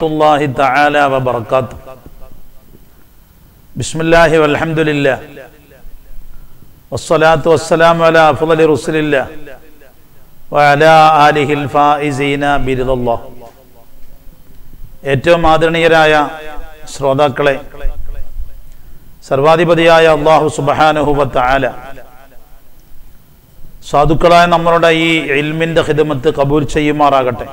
الله تعالى وبركاته بسم الله والحمد لله والصلاة والسلام على أفضل رسل الله وعلى آله الفائزين برضا الله ഏറ്റവും ആദരണീയരായ ശ്രോതാക്കളെ സർവാധിപതിയായ അള്ളാഹു സുബഹാനുഹുബത്ത് ആല സാധുക്കളായ നമ്മളുടെ ഈ ഇൽമിന്റെ ഹിദമത്ത് കബൂൽ ചെയ്യുമാറാകട്ടെ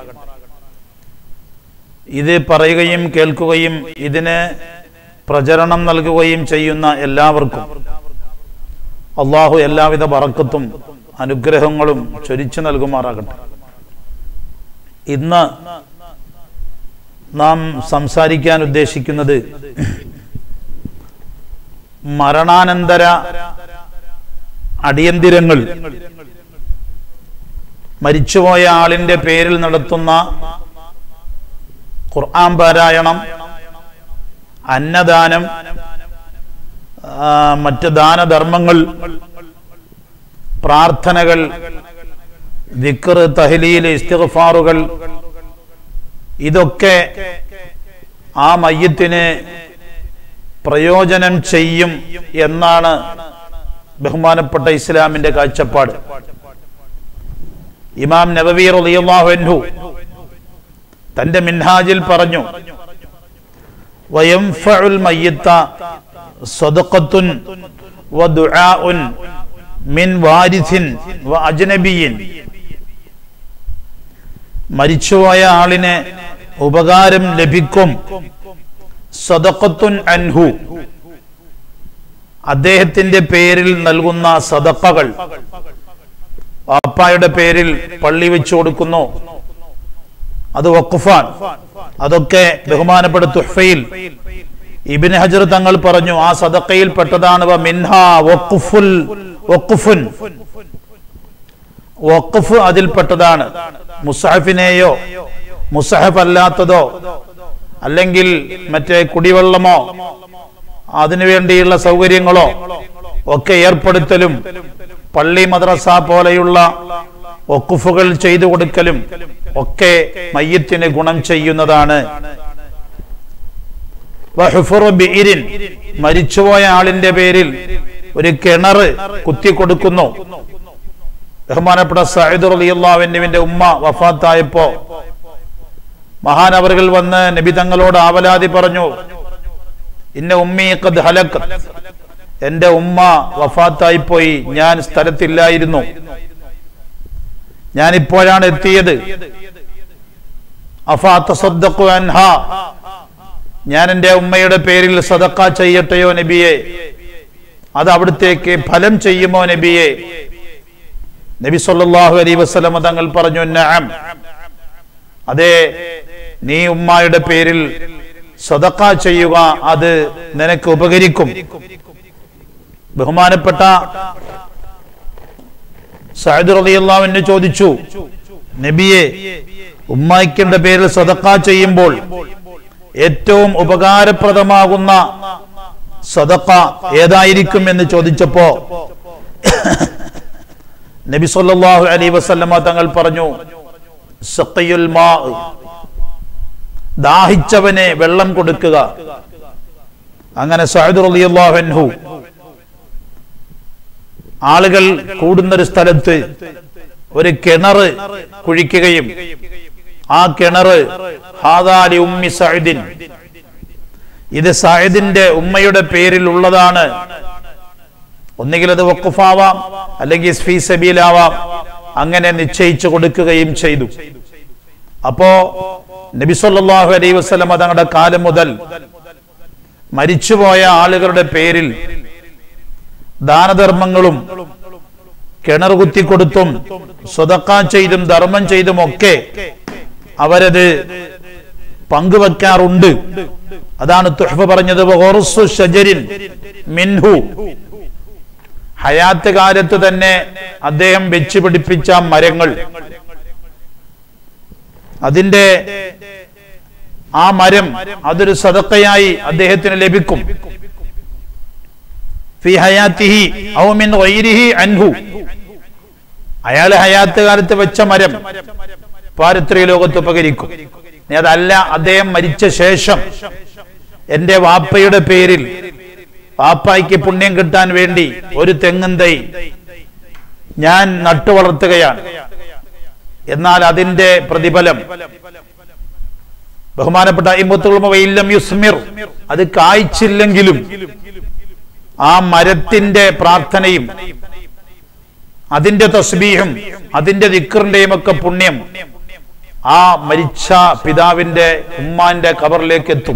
ഇത് പറയുകയും കേൾക്കുകയും ഇതിന് പ്രചരണം നൽകുകയും ചെയ്യുന്ന എല്ലാവർക്കും അള്ളാഹു എല്ലാവിധ വറക്കത്തും അനുഗ്രഹങ്ങളും ചൊരിച്ചു നൽകുമാറാകട്ടെ ഇന്ന് നാം സംസാരിക്കാൻ ഉദ്ദേശിക്കുന്നത് മരണാനന്തര അടിയന്തിരങ്ങൾ മരിച്ചുപോയ ആളിന്റെ പേരിൽ നടത്തുന്ന ഖുർആൻ പാരായണം അന്നദാനം ആ, മറ്റ് ദാനധർമ്മങ്ങൾ പ്രാർത്ഥനകൾ ദിക്ർ തഹ്ലീൽ ഇസ്തിഗ്ഫാറുകൾ ഇതൊക്കെ ആ മയ്യത്തിന് പ്രയോജനം ചെയ്യും എന്നാണ് ബഹുമാനപ്പെട്ട ഇസ്ലാമിന്റെ കാഴ്ചപ്പാട് ഇമാം നബവി റളിയല്ലാഹു അൻഹു തന്റെ മിൻഹാജിൽ പറഞ്ഞു വയംഫഉൽ മയ്യിത്ത സദഖത്തുൻ വദുആഉൻ മിൻ വാരിസിൻ വ അജ്നബിയിൻ മരിച്ചുപോയ ആളിന് ഉപകാരം ലഭിക്കും സദഖത്തുൻ അൻഹു അദ്ദേഹത്തിന്റെ പേരിൽ നൽകുന്ന സദക്കകൾ വാപ്പായുടെ പേരിൽ പള്ളി വെച്ചു കൊടുക്കുന്നു അത് വഖഫാൻ അതൊക്കെ ബഹുമാനപ്പെട്ട തുഹ്ഫയിൽ ഇബിൻ ഹജർ തങ്ങൾ പറഞ്ഞു ആ സദക്കയിൽ പെട്ടതാണ് വ മിൻഹ വഖഫുൽ വഖഫുൻ വഖഫ് അതിൽപ്പെട്ടതാണ് മുസഹഫിനെയോ മുസഹഫ് അല്ലാത്തതോ അല്ലെങ്കിൽ മറ്റേ കുടിവെള്ളമോ അതിനുവേണ്ടിയുള്ള സൗകര്യങ്ങളോ ഒക്കെ ഏർപ്പെടുത്തലും പള്ളി മദ്രസ പോലെയുള്ള ഒക്കുഫുകൾ ചെയ്തു കൊടുക്കലും ഒക്കെ മയ്യത്തിന് ഗുണം ചെയ്യുന്നതാണ് വഹുഫുറു ബിഇരിൻ, മരിച്ചുപോയ ആളിന്റെ പേരിൽ ഒരു കിണറ് കുത്തി കൊടുക്കുന്നു ബഹുമാനപ്പെട്ട സയ്യിദ് റളിയല്ലാഹുവിന്റെ ഉമ്മ വഫാത്തായപ്പോ മഹാനവറുകൾ വന്ന് നബി തങ്ങളോട് ആവലാതി പറഞ്ഞു ഇന്ന ഉമ്മി ഖദ് ഹലക് എന്റെ ഉമ്മ വഫാത്തായി പോയി ഞാൻ സ്ഥലത്തില്ലായിരുന്നു ഞാൻ ഇപ്പോഴാണ് എത്തിയത് അഫാ തസദ്ദഖു അൻഹാ ഞാൻ എന്റെ ഉമ്മയുടെ പേരിൽ സദക്ക ചെയ്യട്ടെയോ നബിയെ അത് അവിടത്തേക്ക് ഫലം ചെയ്യുമോ നബിയെ നബി സല്ലല്ലാഹു അലൈഹി വസല്ലമ തങ്ങൾ പറഞ്ഞു നഅം അതെ നീ ഉമ്മായുടെ പേരിൽ സദക്ക ചെയ്യുക അത് നിനക്ക് ഉപകരിക്കും ബഹുമാനപ്പെട്ട സഅദ് റളിയല്ലാഹുവിനെ ചോദിച്ചു നബിയെ ഉമ്മായിക്കന്റെ പേരിൽ സദക്ക ചെയ്യുമ്പോൾ ഏറ്റവും ഉപകാരപ്രദമാകുന്ന സദക്ക ഏതായിരിക്കും എന്ന് ചോദിച്ചപ്പോ നബി സല്ലല്ലാഹു അലൈഹി വസല്ലമ തങ്ങൾ പറഞ്ഞു സഖിയുൽ മാ ദാഹിച്ചവനെ വെള്ളം കൊടുക്കുക അങ്ങനെ സഅദ് റളിയല്ലാഹു അൻഹു ആളുകൾ കൂടുന്നൊരു സ്ഥലത്ത് ഒരു കിണറ് കുഴിക്കുകയും ആ കിണറ് ഹാദാലി ഉമ്മി സഅദിൻ ഇത് സഅദിന്റെ ഉമ്മയുടെ പേരിൽ ഉള്ളതാണ് ഒന്നുകിൽ അത് വഖഫാവാം അല്ലെങ്കിൽ ഫീ സബീലാവാം അങ്ങനെ നിശ്ചയിച്ചു കൊടുക്കുകയും ചെയ്തു അപ്പോ നബി സല്ലല്ലാഹു അലൈഹി വസല്ലമ തങ്ങളുടെ കാലം മുതൽ മരിച്ചുപോയ ആളുകളുടെ പേരിൽ ദാനധർമ്മങ്ങളും കിണർ കുത്തിക്കൊടുത്തും സ്വതക്ക ചെയ്തും ധർമ്മം ചെയ്തും ഒക്കെ അവരത് പങ്കുവെക്കാറുണ്ട് അതാണ് തുഹ്ഫ പറഞ്ഞത് വഗർസു ഷജരിൻ മിൻഹു ഹയാത്ത് കാലത്ത് തന്നെ അദ്ദേഹം വെച്ച് പിടിപ്പിച്ച മരങ്ങൾ അതിന്റെ ആ മരം അതൊരു സദക്കയായി അദ്ദേഹത്തിന് ലഭിക്കും ഫി ഹയാത്തിഹി ഔ മിൻ ഗൈരിഹി അൻഹു അയാൾ ഹയാത്ത് കാലത്ത് വെച്ച മരം പാരിത്രിക ലോകത്ത് ഉപകരിക്കും ഇനി അതല്ല അദ്ദേഹം മരിച്ച ശേഷം എന്റെ വാപ്പയുടെ പേരിൽ വാപ്പായ്ക്ക് പുണ്യം കിട്ടാൻ വേണ്ടി ഒരു തെങ്ങും തൈ ഞാൻ നട്ടു വളർത്തുകയാണ് എന്നാൽ അതിന്റെ പ്രതിഫലം ബഹുമാനപ്പെട്ട ഇമ്പത്തുൾമ യുസ്മിർ അത് കായ്ച്ചില്ലെങ്കിലും ആ മരത്തിന്റെ പ്രാർത്ഥനയും അതിന്റെ തസ്ബീഹും അതിന്റെ ദിക്കറിന്റെയും ഒക്കെ പുണ്യം ആ മരിച്ച പിതാവിന്റെ ഉമ്മാന്റെ കബറിലേക്ക് എത്തും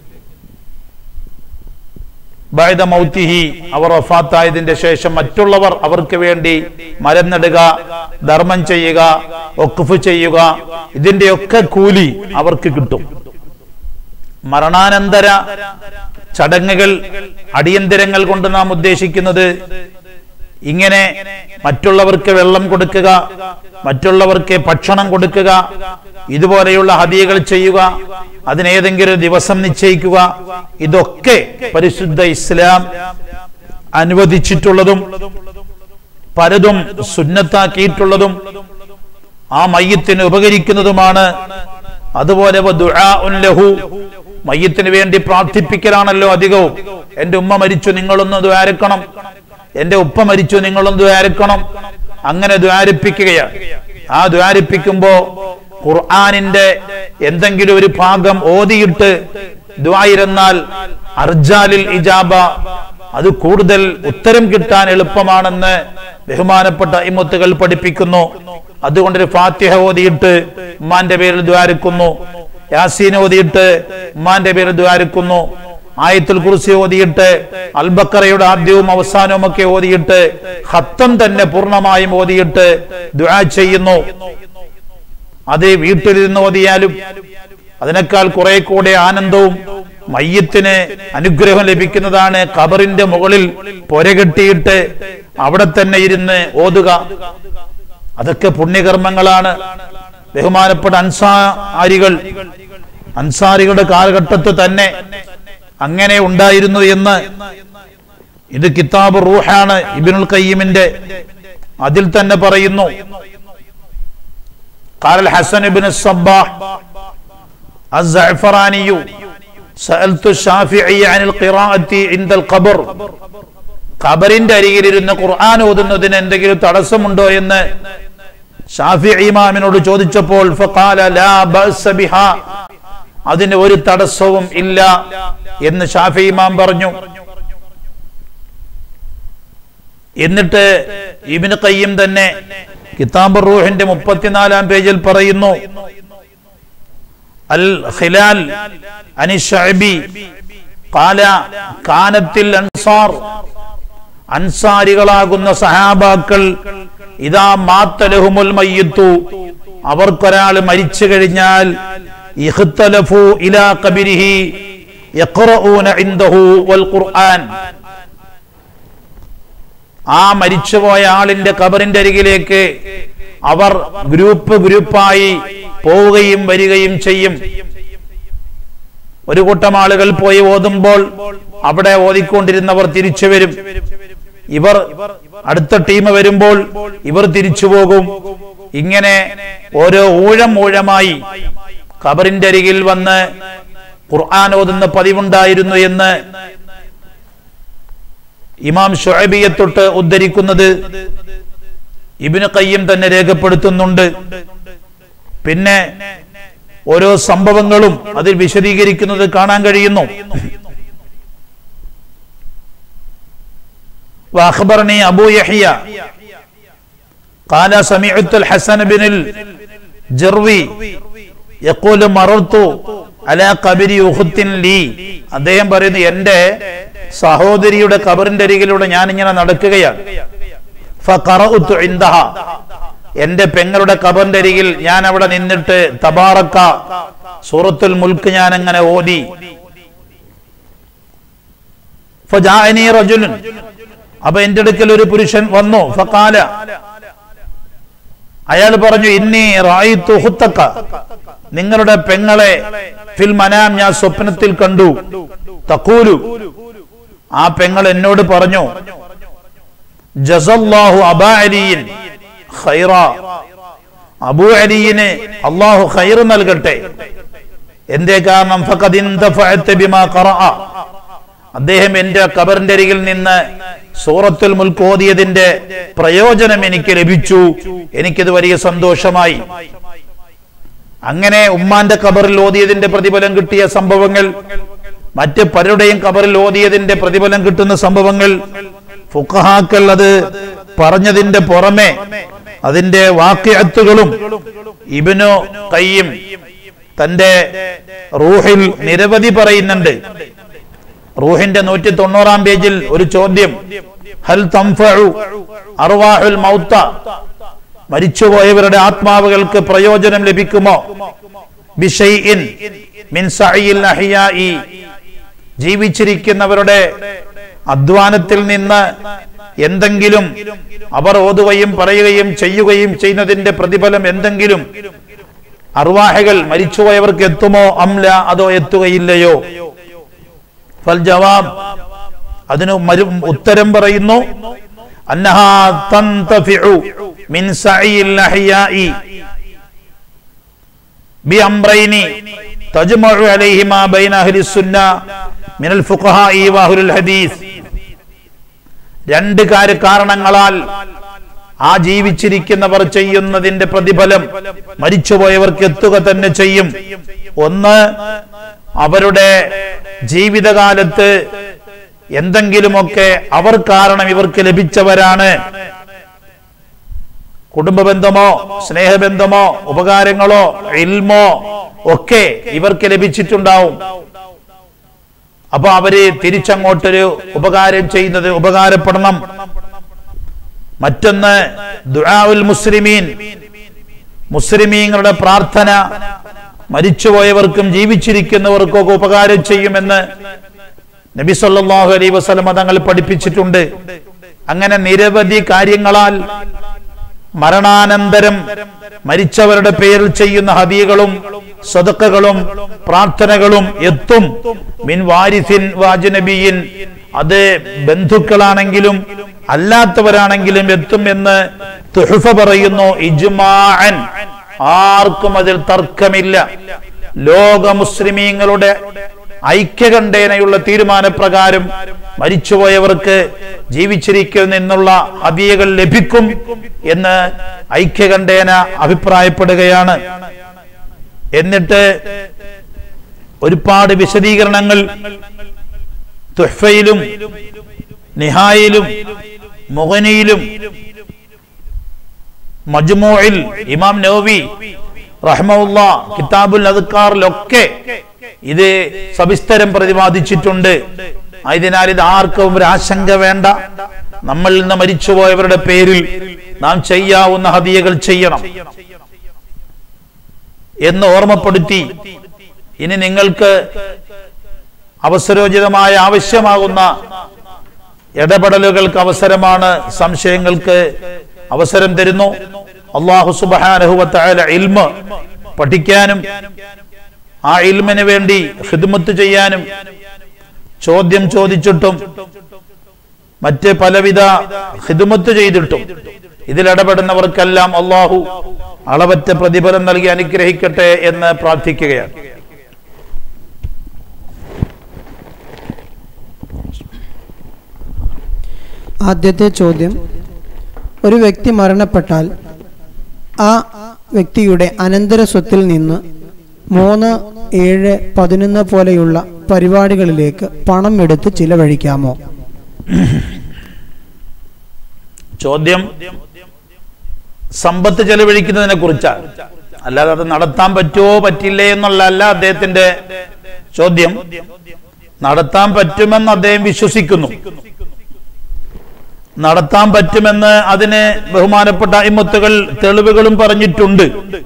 ബൈദ മൗത്തിഹി അവർ വഫാത്തായതിന്റെ ശേഷം മറ്റുള്ളവർ അവർക്ക് വേണ്ടി മരം നടുക ധർമ്മം ചെയ്യുക ഒക്കുഫ് ചെയ്യുക ഇതിന്റെയൊക്കെ കൂലി അവർക്ക് കിട്ടും മരണാനന്തര ചടങ്ങുകൾ അടിയന്തരങ്ങൾ കൊണ്ട് നാം ഉദ്ദേശിക്കുന്നത് ഇങ്ങനെ മറ്റുള്ളവർക്ക് വെള്ളം കൊടുക്കുക മറ്റുള്ളവർക്ക് ഭക്ഷണം കൊടുക്കുക ഇതുപോലെയുള്ള ഹദിയകൾ ചെയ്യുക അതിനേതെങ്കിലും ഒരു ദിവസം നിശ്ചയിക്കുക ഇതൊക്കെ പരിശുദ്ധ ഇസ്ലാം അനുവദിച്ചിട്ടുള്ളതും പലതും സുന്നത്താക്കിയിട്ടുള്ളതും ആ മയ്യത്തിന് ഉപകരിക്കുന്നതുമാണ് അതുപോലെ വദുആഉൻ ലഹു മയ്യത്തിന് വേണ്ടി പ്രാർത്ഥിപ്പിക്കലാണല്ലോ അധികവും എന്റെ ഉമ്മ മരിച്ചു നിങ്ങളൊന്ന് ദ്വാരക്കണം എന്റെ ഉപ്പ മരിച്ചു നിങ്ങളൊന്ന് ദ്വാരക്കണം അങ്ങനെ ദ്വാരിപ്പിക്കുകയാണ് ആ ദ്വാരിപ്പിക്കുമ്പോ ഖുർആാനിന്റെ എന്തെങ്കിലും ഒരു ഭാഗം ഓതിയിട്ട് ദ്വായിരുന്നാൽ അർജാലിൽ ഇജാബ അത് കൂടുതൽ ഉത്തരം കിട്ടാൻ എളുപ്പമാണെന്ന് ബഹുമാനപ്പെട്ട ഇമുത്തുകൾ പഠിപ്പിക്കുന്നു അതുകൊണ്ടൊരു ഫാത്തിഹ ഓതിയിട്ട് ഉമ്മാന്റെ പേരിൽ ദ്വാരക്കുന്നു യാസീൻ ഓതിയിട്ട് ഉമ്മാന്റെ പേരിൽ ദ്വാരക്കുന്നു ആയത്തുൽ കുറിസി ഓതിയിട്ട് അൽബക്കറയുടെ ആദ്യവും അവസാനവും ഒക്കെ ഓതിയിട്ട് ഹത്തം തന്നെ പൂർണ്ണമായും ഓതിയിട്ട് ദ്വാ ചെയ്യുന്നു അത് വീട്ടിലിരുന്ന് ഓതിയാലും അതിനേക്കാൾ കുറെ കൂടെ ആനന്ദവും മയ്യത്തിന് അനുഗ്രഹം ലഭിക്കുന്നതാണ് ഖബറിന്റെ മുകളിൽ പൊരകെട്ടിയിട്ട് അവിടെ തന്നെ ഇരുന്ന് ഓതുക അതൊക്കെ പുണ്യകർമ്മങ്ങളാണ് ബഹുമാനപ്പെട്ട അൻസാരികൾ അൻസാരികളുടെ കാലഘട്ടത്ത് തന്നെ അങ്ങനെ ഉണ്ടായിരുന്നു എന്ന് ഇത് കിതാബ് റൂഹാണ് ഇബിനുൽ കയ്യിമിന്റെ അതിൽ തന്നെ പറയുന്നു قال الحسن بن الصباح الزعفراني سألت الشافعي عن القراءة عند القبر ഖബറിന്റെ അരികിലിരുന്ന് ഖുർആൻ ഓതുന്നതിന് എന്തെങ്കിലും തടസ്സമുണ്ടോ എന്ന് ഷാഫി ഇമാമിനോട് ചോദിച്ചപ്പോൾ ഫഖാല ലാ ബഅസ ബിഹാ അതിന് ഒരു തടസ്സവും ഇല്ല എന്ന് ഷാഫി ഇമാം പറഞ്ഞു എന്നിട്ട് ഇബിന് കയ്യം തന്നെ കിതാബ് റൂഹിന്റെ മുപ്പത്തിനാലാം പേജിൽ പറയുന്നു അൽ ഖിലാൽ അനി ഷഅബി ഖാല കാനത്തിൽ അൻസാർ അൻസാരികളാകുന്ന സഹാബാക്കൾ ഇതാ മാത്തലഹുമുൽ മയ്യത്തു അവർക്കൊരാൾ മരിച്ചു കഴിഞ്ഞാൽ ഇഖ്തലഫു ഇലാ ഖബരിഹി യഖ്റഊന ഇൻദഹു വൽ ഖുർആൻ ആ മരിച്ചുപോയ ആളിന്റെ കബറിന്റെ അരികിലേക്ക് അവർ ഗ്രൂപ്പ് ഗ്രൂപ്പായി പോവുകയും വരികയും ചെയ്യും ഒരു കൂട്ടം ആളുകൾ പോയി ഓതുമ്പോൾ അവിടെ ഓതിക്കൊണ്ടിരുന്നവർ തിരിച്ചു വരും ഇവർ അടുത്ത ടീം വരുമ്പോൾ ഇവർ തിരിച്ചു പോകും ഇങ്ങനെ ഓരോ ഊഴം ഊഴമായി ഖബറിന്റെ അരികിൽ വന്ന് ഖുർആൻ ഓതുന്ന പതിവുണ്ടായിരുന്നു എന്ന് ഇമാം ഷുഅബിയെ തൊട്ട് ഉദ്ധരിക്കുന്നത് ഇബിന് കയ്യം തന്നെ രേഖപ്പെടുത്തുന്നുണ്ട് പിന്നെ ഓരോ സംഭവങ്ങളും അതിൽ വിശദീകരിക്കുന്നത് കാണാൻ കഴിയുന്നു واخبرني ابو يحيى قال سمعت الحسن بن الجروي يقول مررت على قبر اخت لي അദ്ദേഹം പറയുന്നു എന്റെ സഹോദരിയുടെ കബറിന്റെ അരികിലൂടെ ഞാൻ ഇങ്ങനെ നടക്കുകയാണ് ഫഖറഉതു ഇൻദഹ എന്റെ പെങ്ങളുടെ കബറിന്റെ അരികിൽ ഞാൻ അവിടെ നിന്നിട്ട് തബാറക്ക സൂറത്തുൽ മുൽക്ക് ഞാൻ അങ്ങനെ ഓതി ഫജാഅനി റജുലുൻ അപ്പൊ എന്റെ അടുക്കൽ ഒരു പുരുഷൻ വന്നു ഫക്കാല അയാൾ പറഞ്ഞു ഇന്നി റായിത്തു ഹുത്തക്ക നിങ്ങളുടെ പെങ്ങളെ ഫിൽ മനാം ഞാൻ സ്വപ്നത്തിൽ കണ്ടു തക്കൂലു ആ പെങ്ങൾ എന്നോട് പറഞ്ഞു ജസല്ലാഹു അബാ അലിയിൻ ഖൈറ അബൂ അലിയിന് അള്ളാഹു ഖൈർ നൽകട്ടെ എന്തേ കാരണം ഫഖദ് ഇന്തഫഅത ബിമാ ഖറഅ അദ്ദേഹം എന്റെ കബറിന്റെ അരികിൽ നിന്ന് സൂറത്തുൽ മുൽക്ക് ഓതിയതിന്റെ പ്രയോജനം എനിക്ക് ലഭിച്ചു എനിക്കിത് വലിയ സന്തോഷമായി അങ്ങനെ ഉമ്മാന്റെ കബറിൽ ഓതിയതിന്റെ പ്രതിഫലം കിട്ടിയ സംഭവങ്ങൾ മറ്റ് പലരുടെയും കബറിൽ ഓതിയതിന്റെ പ്രതിഫലം കിട്ടുന്ന സംഭവങ്ങൾ ഫുഖഹാക്കൾ അത് പറഞ്ഞതിന്റെ പുറമെ അതിന്റെ വാക്യത്തുകളും ഇബിനു കയ്യും തന്റെ റൂഹിൽ നിരവധി പറയുന്നുണ്ട് റൂഹിന്റെ നൂറ്റി തൊണ്ണൂറാം പേജിൽ ഒരു ചോദ്യം ഹൽ തംഫഉ അർവാഹുൽ മൗത്ത മരിച്ചുപോയവരുടെ ആത്മാവുകൾക്ക് പ്രയോജനം ലഭിക്കുമോ ബിഷൈഇൻ മിൻ സഅയിൽ അഹ്യാഇ ജീവിച്ചിരിക്കുന്നവരുടെ അധ്വാനത്തിൽ നിന്ന് എന്തെങ്കിലും അവർ ഓതുകയും പറയുകയും ചെയ്യുകയും ചെയ്യുന്നതിന്റെ പ്രതിഫലം എന്തെങ്കിലും അർവാഹകൾ മരിച്ചുപോയവർക്ക് എത്തുമോ അംല അതോ എത്തുകയില്ലയോ ഫൽ ജവാബ് അതിന് മരു ഉത്തരം പറയുന്നു അന്നഹാ തന്തഫിഉ മിൻ സഈൽ അഹ്യാഇ ബിഅംറൈനി തജ്മഉ അലൈഹിമാ ബൈന അഹ്ലി സുന്ന മിനൽ ഫുഖഹാഇ വഅഹ്ലുൽ ഹദീസ് രണ്ട് കാര്യ കാരണങ്ങളാൽ ആ ജീവിച്ചിരിക്കുന്നവർ ചെയ്യുന്നതിന്റെ പ്രതിഫലം മരിച്ചുപോയവർക്ക് എത്തുക തന്നെ ചെയ്യും ഒന്ന് അവരുടെ ജീവിതകാലത്ത് എന്തെങ്കിലുമൊക്കെ അവർ കാരണം ഇവർക്ക് ലഭിച്ചവരാണ് കുടുംബബന്ധമോ സ്നേഹബന്ധമോ ഉപകാരങ്ങളോ ഇൽമോ ഒക്കെ ഇവർക്ക് ലഭിച്ചിട്ടുണ്ടാവും അപ്പൊ അവര് തിരിച്ചങ്ങോട്ടൊരു ഉപകാരം ചെയ്യുന്നത് ഉപകാരപ്പെടണം മറ്റൊന്ന് ദുആഉൽ മുസ്ലിമീൻ മുസ്ലിമീങ്ങളുടെ പ്രാർത്ഥന മരിച്ചുപോയവർക്കും ജീവിച്ചിരിക്കുന്നവർക്കും ഒക്കെ ഉപകാരം ചെയ്യുമെന്ന് നബി സല്ലല്ലാഹു അലൈഹി വസല്ലം തങ്ങൾ പഠിപ്പിച്ചിട്ടുണ്ട് അങ്ങനെ നിരവധി കാര്യങ്ങളാൽ മരണാനന്തരം മരിച്ചവരുടെ പേരിൽ ചെയ്യുന്ന ഹദിയകളും സദക്കകളും പ്രാർത്ഥനകളും എത്തും മിൻ വാരിസിൻ വാജനബിയിൻ അത് ബന്ധുക്കളാണെങ്കിലും അല്ലാത്തവരാണെങ്കിലും എത്തും എന്ന് തുഹഫ പറയുന്നു ഇജ്മാഅൻ ആർക്കും അതിൽ തർക്കമില്ല ലോക മുസ്ലിമീങ്ങളുടെ ഐക്യകണ്ഠേനയുള്ള തീരുമാനപ്രകാരം മരിച്ചുപോയവർക്ക് ജീവിച്ചിരിക്കുന്ന നിന്നുള്ള ഹദിയകൾ ലഭിക്കും എന്ന് ഐക്യകണ്ഠേന അഭിപ്രായപ്പെടുകയാണ് എന്നിട്ട് ഒരുപാട് വിശദീകരണങ്ങൾ തുഹ്ഫയിലും നിഹായിലും മുഹനിയിലും മജ്മൂഇൽ ഇമാം നവവി റഹ്മുല്ല കിതാബുൽ അദ്കാറിലൊക്കെ ഇത് സവിസ്തരം പ്രതിപാദിച്ചിട്ടുണ്ട് ആയതിനാൽ ഇത് ആർക്കും ഒരു ആശങ്ക വേണ്ട നമ്മളിൽ നിന്ന് മരിച്ചുപോയവരുടെ പേരിൽ നാം ചെയ്യാവുന്ന ഹദിയകൾ ചെയ്യണം എന്ന് ഓർമ്മപ്പെടുത്തി ഇനി നിങ്ങൾക്ക് അവസരോചിതമായ ആവശ്യമാകുന്ന ഇടപെടലുകൾക്ക് അവസരമാണ് സംശയങ്ങൾക്ക് അവസരം തരുന്നു അള്ളാഹു സുബാനഹുവത്തായ ഇൽമ പഠിക്കാനും ആ ഇൽമിന് വേണ്ടി ഹിദ്മത്ത് ചെയ്യാനും ചോദ്യം ചോദിച്ചിട്ടും മറ്റ് പലവിധ ഹിദ്മത്ത് ചെയ്തിട്ടും ഇതിലിടപെടുന്നവർക്കെല്ലാം അള്ളാഹു അളവറ്റ പ്രതിഫലം നൽകി അനുഗ്രഹിക്കട്ടെ എന്ന് പ്രാർത്ഥിക്കുകയാണ് ആദ്യത്തെ ചോദ്യം ഒരു വ്യക്തി മരണപ്പെട്ടാൽ ആ വ്യക്തിയുടെ അനന്തര സ്വത്തിൽ നിന്ന് മൂന്ന് ഏഴ് പതിനൊന്ന് പോലെയുള്ള പരിപാടികളിലേക്ക് പണം എടുത്ത് ചിലവഴിക്കാമോ ചോദ്യം സമ്പത്ത് ചെലവഴിക്കുന്നതിനെ കുറിച്ചാണ് അല്ലാതെ അത് നടത്താൻ പറ്റുമോ പറ്റില്ലേ എന്നുള്ള അല്ല അദ്ദേഹത്തിന്റെ ചോദ്യം നടത്താൻ പറ്റുമെന്ന് അദ്ദേഹം വിശ്വസിക്കുന്നു നടത്താൻ പറ്റുമെന്ന് അതിന് ബഹുമാനപ്പെട്ട ഇമ്മത്തുകൾ തെളിവുകളും പറഞ്ഞിട്ടുണ്ട്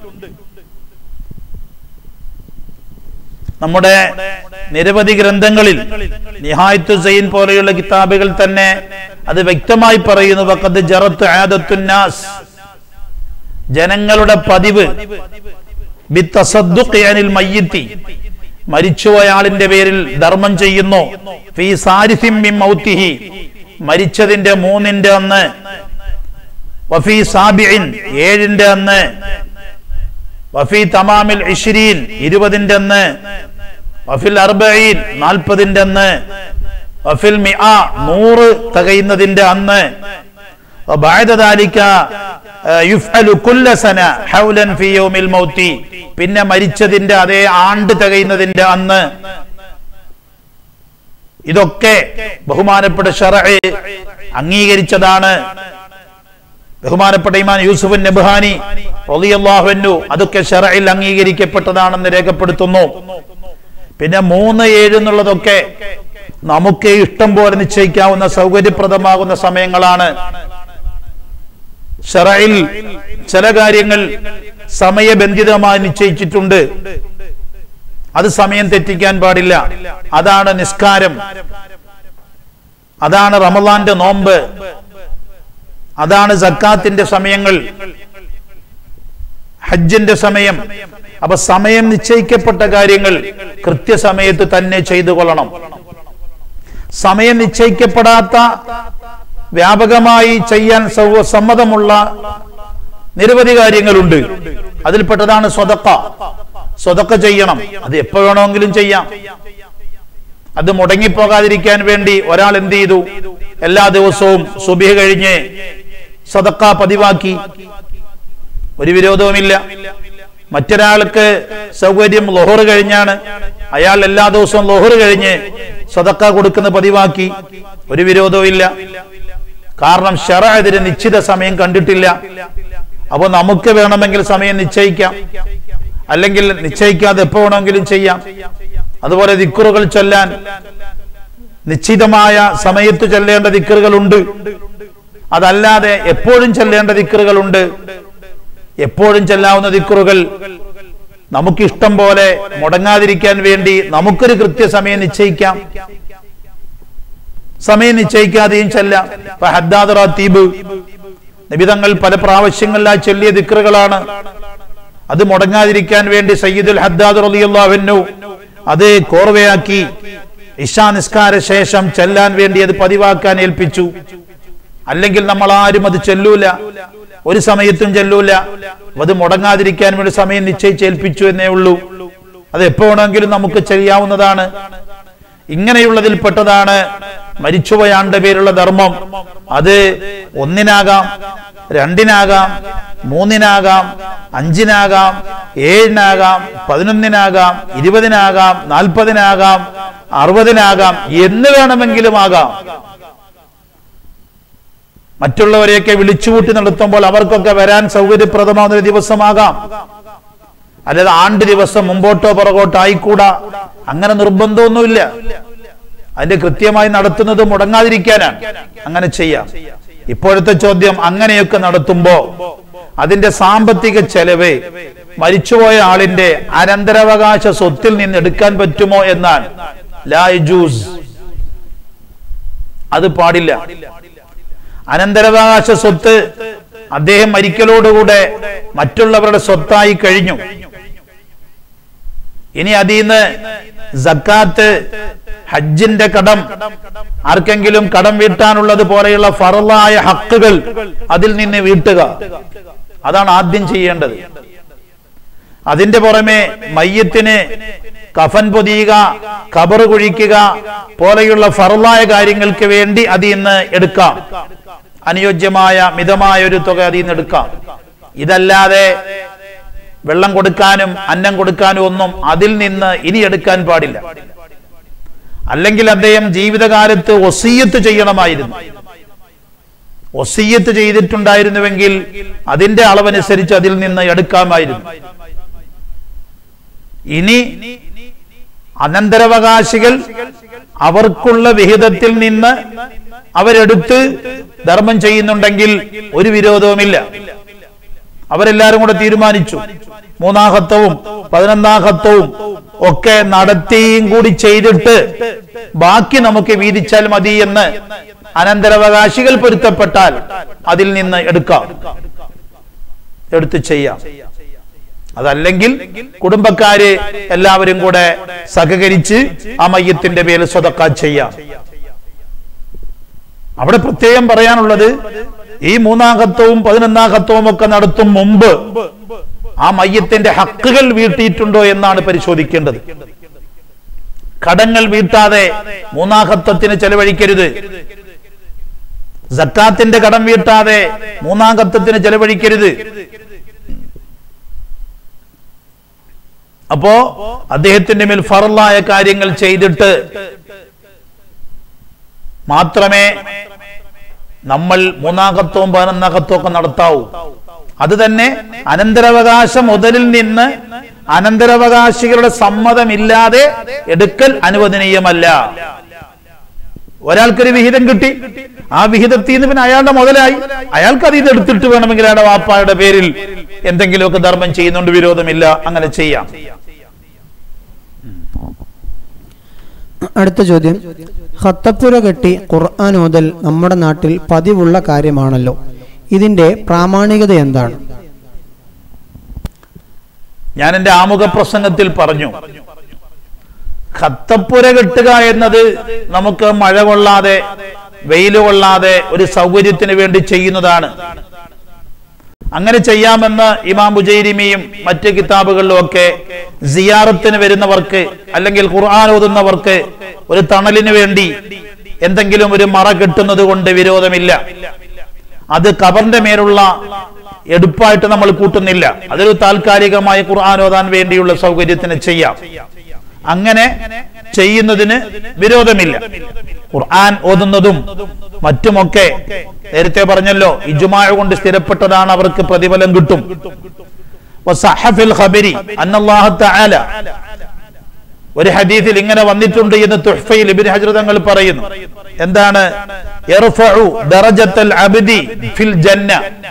നമ്മുടെ നിരവധി ഗ്രന്ഥങ്ങളിൽ നിഹായത്തു സൈൻ പോലെയുള്ള കിതാബുകൾ തന്നെ അത് വ്യക്തമായി പറയുന്നു വഖദ് ജറത്ത് ആദത്തുന്നാസ് ജനങ്ങളുടെ പതിവ് ബിത്തസദ്ദുഖി അനിൽ മയ്യിത്തി മരിച്ചുപോയ ആളിന്റെ പേരിൽ ധർമ്മം ചെയ്യുന്നു ഫീ സാരിസിം മിൻ മൗത്തിഹി മരിച്ചതിന്റെ മൂന്നിന്റെ അന്ന് വഫീ സാബിഇൻ ഏഴിന്റെ അന്ന് വഫി തമാമിൽ ഇഷിരീൻ ഇരുപതിന്റെ അന്ന് വഫിൽ അർബഈൻ നാൽപ്പതിന്റെ അന്ന് വഫിൽ മിഅ നൂറ് തികയുന്നതിന്റെ അന്ന് وبعد ذلك يفعل كل سنة حولا في يوم الموت പിന്നെ മരിച്ചതിന്റെ അതേ ആണ്ട് തികയുന്നതിന്റെ അന്ന് ഇതൊക്കെ ബഹുമാനപ്പെട്ട ഷറഅ് അംഗീകരിച്ചതാണ് ബഹുമാനപ്പെട്ട ഇമാൻ യൂസുഫ് നബ്ഹാനി റളിയല്ലാഹു അൻഹു അതൊക്കെ ഷറയിൽ അംഗീകരിക്കപ്പെട്ടതാണെന്ന് രേഖപ്പെടുത്തുന്നു പിന്നെ മൂന്ന് ഏഴ് എന്നുള്ളതൊക്കെ നമുക്ക് ഇഷ്ടം പോലെ നിശ്ചയിക്കാവുന്ന സൗകര്യപ്രദമാകുന്ന സമയങ്ങളാണ് ഷറയിൽ ചില കാര്യങ്ങൾ സമയബന്ധിതമായി നിശ്ചയിച്ചിട്ടുണ്ട് അത് സമയം തെറ്റിക്കാൻ പാടില്ല അതാണ് നിസ്കാരം അതാണ് റമദാന്റെ നോമ്പ് അതാണ് സക്കാത്തിന്റെ സമയങ്ങൾ ഹജ്ജിന്റെ സമയം അപ്പൊ സമയം നിശ്ചയിക്കപ്പെട്ട കാര്യങ്ങൾ കൃത്യസമയത്ത് തന്നെ ചെയ്തു കൊള്ളണം സമയം നിശ്ചയിക്കപ്പെടാത്ത വ്യാപകമായി ചെയ്യാൻ സൗ- സമ്മതമുള്ള നിരവധി കാര്യങ്ങളുണ്ട് അതിൽപ്പെട്ടതാണ് സ്വതക്ക സ്വതക്ക ചെയ്യണം അത് എപ്പോ വേണമെങ്കിലും ചെയ്യാം അത് മുടങ്ങിപ്പോകാതിരിക്കാൻ വേണ്ടി ഒരാൾ എന്ത് ചെയ്തു എല്ലാ ദിവസവും സുബിഹ കഴിഞ്ഞ് സ്വതക്ക പതിവാക്കി ഒരു വിരോധവുമില്ല മറ്റൊരാൾക്ക് സൗകര്യം ലൊഹർ കഴിഞ്ഞാണ് അയാൾ എല്ലാ ദിവസവും ലൊഹർ കഴിഞ്ഞ് സ്വതക്ക കൊടുക്കുന്ന പതിവാക്കി ഒരു വിരോധവും ഇല്ല കാരണം ഷറ ഇതിന് നിശ്ചിത സമയം കണ്ടിട്ടില്ല അപ്പൊ നമുക്ക് വേണമെങ്കിൽ സമയം നിശ്ചയിക്കാം അല്ലെങ്കിൽ നിശ്ചയിക്കാതെ എപ്പോ വേണമെങ്കിലും ചെയ്യാം അതുപോലെ ദിക്കുറുകൾ ചൊല്ലാൻ നിശ്ചിതമായ സമയത്ത് ചൊല്ലേണ്ട ദിക്കറുകളുണ്ട് അതല്ലാതെ എപ്പോഴും ചൊല്ലേണ്ട ദിക്കറുകളുണ്ട് എപ്പോഴും ചെല്ലാവുന്ന ദിക്കറുകൾ നമുക്ക് ഇഷ്ടം പോലെ മുടങ്ങാതിരിക്കാൻ വേണ്ടി നമുക്കൊരു കൃത്യസമയം നിശ്ചയിക്കാം സമയം നിശ്ചയിക്കാതെയും ചെല്ലാം ഇപ്പൊ ഹദ്ദാദ് റാത്തീബ് നിബിതങ്ങൾ പല പ്രാവശ്യങ്ങളിലായി ചൊല്ലിയ ദിക്റുകളാണ് അത് മുടങ്ങാതിരിക്കാൻ വേണ്ടി സയ്യിദുൽ ഹദ്ദാദ് റളിയല്ലാഹു അത് കോർവയാക്കി ഇഷാ നിസ്കാര ശേഷം ചെല്ലാൻ വേണ്ടി അത് പതിവാക്കാൻ ഏൽപ്പിച്ചു അല്ലെങ്കിൽ നമ്മൾ ആരും അത് ചെല്ലൂല ഒരു സമയത്തും ചെല്ലൂല അത് മുടങ്ങാതിരിക്കാൻ വേണ്ടി സമയം നിശ്ചയിച്ചേൽപ്പിച്ചു എന്നേ ഉള്ളൂ അത് എപ്പോ വേണമെങ്കിലും നമുക്ക് ചെയ്യാവുന്നതാണ് ഇങ്ങനെയുള്ളതിൽപ്പെട്ടതാണ് മരിച്ചുപോയാണ്ട് പേരുള്ള ധർമ്മം അത് ഒന്നിനാകാം രണ്ടിനാകാം മൂന്നിനാകാം അഞ്ചിനാകാം ഏഴിനാകാം പതിനൊന്നിനാകാം ഇരുപതിനാകാം നാൽപ്പതിനാകാം അറുപതിനാകാം എന്ന് വേണമെങ്കിലും ആകാം മറ്റുള്ളവരെയൊക്കെ വിളിച്ചുകൂട്ടി നടത്തുമ്പോൾ അവർക്കൊക്കെ വരാൻ സൗകര്യപ്രദമാവുന്ന ഒരു ദിവസമാകാം അല്ലാതെ ആണ്ട് ദിവസം മുമ്പോട്ടോ പുറകോട്ടോ ആയിക്കൂടാ അങ്ങനെ നിർബന്ധമൊന്നുമില്ല അതിന്റെ കൃത്യമായി നടത്തുന്നത് മുടങ്ങാതിരിക്കാനാണ് അങ്ങനെ ചെയ്യാം ഇപ്പോഴത്തെ ചോദ്യം അങ്ങനെയൊക്കെ നടത്തുമ്പോ അതിന്റെ സാമ്പത്തിക ചെലവ് മരിച്ചുപോയ ആളിന്റെ അനന്തരാവകാശ സ്വത്തിൽ നിന്ന് എടുക്കാൻ പറ്റുമോ എന്നാണ് ലായ്ജൂസ് അത് പാടില്ല അനന്തരാവകാശ സ്വത്ത് അദ്ദേഹം മരിക്കലോടുകൂടെ മറ്റുള്ളവരുടെ സ്വത്തായി കഴിഞ്ഞു ഇനി അതിൽ നിന്ന് സക്കാത്ത് ഹജ്ജിന്റെ കടം ആർക്കെങ്കിലും കടം വീട്ടാനുള്ളത് പോലെയുള്ള ഫറലായ ഹക്കുകൾ അതിൽ നിന്ന് വീട്ടുക അതാണ് ആദ്യം ചെയ്യേണ്ടത് അതിന്റെ പുറമെ മയ്യത്തിന് കഫൻ പൊതിയുക കബർ കുഴിക്കുക പോലെയുള്ള ഫറലായ കാര്യങ്ങൾക്ക് വേണ്ടി അതിൽ നിന്ന് എടുക്കാം അനുയോജ്യമായ മിതമായ ഒരു തുക അതിൽ നിന്ന് എടുക്കാം ഇതല്ലാതെ വെള്ളം കൊടുക്കാനും അന്നം കൊടുക്കാനും ഒന്നും അതിൽ നിന്ന് ഇനി എടുക്കാൻ പാടില്ല അല്ലെങ്കിൽ അദ്ദേഹം ജീവിതകാലത്ത് ഒസീയത്ത് ചെയ്യണമായിരുന്നു ഒസീയത്ത് ചെയ്തിട്ടുണ്ടായിരുന്നുവെങ്കിൽ അതിന്റെ അളവനുസരിച്ച് അതിൽ നിന്ന് എടുക്കാമായിരുന്നു ഇനി അനന്തരാവകാശികൾ അവർക്കുള്ള വിഹിതത്തിൽ നിന്ന് അവരെടുത്ത് ധർമ്മം ചെയ്യുന്നുണ്ടെങ്കിൽ ഒരു വിരോധവുമില്ല അവരെല്ലാരും കൂടെ തീരുമാനിച്ചു മൂന്നാഹത്വവും പതിനൊന്നാഹത്വവും ഒക്കെ നടത്തിയും കൂടി ചെയ്തിട്ട് ബാക്കി നമുക്ക് വീതിച്ചാൽ മതി എന്ന് അനന്തരാവകാശികൾ പൊരുത്തപ്പെട്ടാൽ അതിൽ നിന്ന് എടുക്കാം എടുത്ത് ചെയ്യാം അതല്ലെങ്കിൽ കുടുംബക്കാര് എല്ലാവരും കൂടെ സഹകരിച്ച് ആ മയ്യത്തിന്റെ പേരിൽ സ്വതക്ക ചെയ്യാം അവിടെ പ്രത്യേകം പറയാനുള്ളത് ഈ മൂന്നാം ഘത്തവും പതിനൊന്നാം ഘത്തവും ഒക്കെ നടത്തും മുമ്പ് ആ മയ്യത്തിന്റെ ഹക്കുകൾ വീട്ടിയിട്ടുണ്ടോ എന്നാണ് പരിശോധിക്കേണ്ടത് കടങ്ങൾ വീട്ടാതെ മൂന്നാഹത്വത്തിന് ചെലവഴിക്കരുത് സക്കാത്തിന്റെ കടം വീട്ടാതെ മൂന്നാം കത്തത്തിന് ചെലവഴിക്കരുത് അപ്പോ അദ്ദേഹത്തിന്റെ മേൽ ഫറലായ കാര്യങ്ങൾ ചെയ്തിട്ട് മാത്രമേ നമ്മൾ മൂന്നാകത്വവും പതിനൊന്നാകത്വവും ഒക്കെ നടത്താവൂ അത് തന്നെ അനന്തരാവകാശ മുതലിൽ നിന്ന് അനന്തരാവകാശികളുടെ സമ്മതമില്ലാതെ എടുക്കൽ അനുവദനീയമല്ല ഒരാൾക്കൊരു വിഹിതം കിട്ടി ആ വിഹിതത്തിൽ നിന്ന് പിന്നെ അയാളുടെ മുതലായി അയാൾക്ക് അത് ഇത് എടുത്തിട്ട് വേണമെങ്കിൽ അയാളുടെ വാപ്പായുടെ പേരിൽ എന്തെങ്കിലുമൊക്കെ ധർമ്മം ചെയ്യുന്നുണ്ട് വിരോധമില്ല അങ്ങനെ ചെയ്യാം അടുത്ത ചോദ്യം ഹത്തപ്പുര കെട്ടി ഖുർആൻ ഓതൽ നമ്മുടെ നാട്ടിൽ പതിവുള്ള കാര്യമാണല്ലോ ഇതിന്റെ പ്രാമാണികത എന്താണ് ഞാൻ എന്റെ ആമുഖ പ്രസംഗത്തിൽ പറഞ്ഞു ഖത്തപ്പുര കെട്ടുക എന്നത് നമുക്ക് മഴ കൊള്ളാതെ വെയിൽ കൊള്ളാതെ ഒരു സൗകര്യത്തിന് വേണ്ടി ചെയ്യുന്നതാണ് അങ്ങനെ ചെയ്യാമെന്ന് ഇമാം ബുജൈരിമിയും മറ്റ് കിതാബുകളിലും ഒക്കെ സിയാറത്തിന് വരുന്നവർക്ക് അല്ലെങ്കിൽ ഖുർആൻ ഓതുന്നവർക്ക് ഒരു തണലിന് വേണ്ടി എന്തെങ്കിലും ഒരു മറ കെട്ടുന്നത് കൊണ്ട് വിരോധമില്ല അത് കബറിന്റെ മേലുള്ള എടുപ്പായിട്ട് നമ്മൾ കൂട്ടുന്നില്ല അതൊരു താൽക്കാലികമായ ഖുർആൻ ഓതാൻ വേണ്ടിയുള്ള സൗകര്യത്തിന് ചെയ്യാം അങ്ങനെ ചെയ്യുന്നതിന് വിരോധമില്ല ഖുർആൻ ഓതുന്നതും മറ്റുമൊക്കെ നേരത്തെ പറഞ്ഞല്ലോ ഇജുമായ കൊണ്ട് സ്ഥിരപ്പെട്ടതാണ് അവർക്ക് പ്രതിഫലം കിട്ടും വസഹഫിൽ ഖബരി അന്നല്ലാഹു തആല ഒരു ഹദീസിൽ ഇങ്ങനെ വന്നിട്ടുണ്ട് എന്ന് തുഹ്ഫയിൽ ഇബ്നു ഹജർ തങ്ങൾ പറയുന്നു എന്താണ് യർഫഉ ദറജത്തൽ അബ്ദി ഫിൽ ജന്ന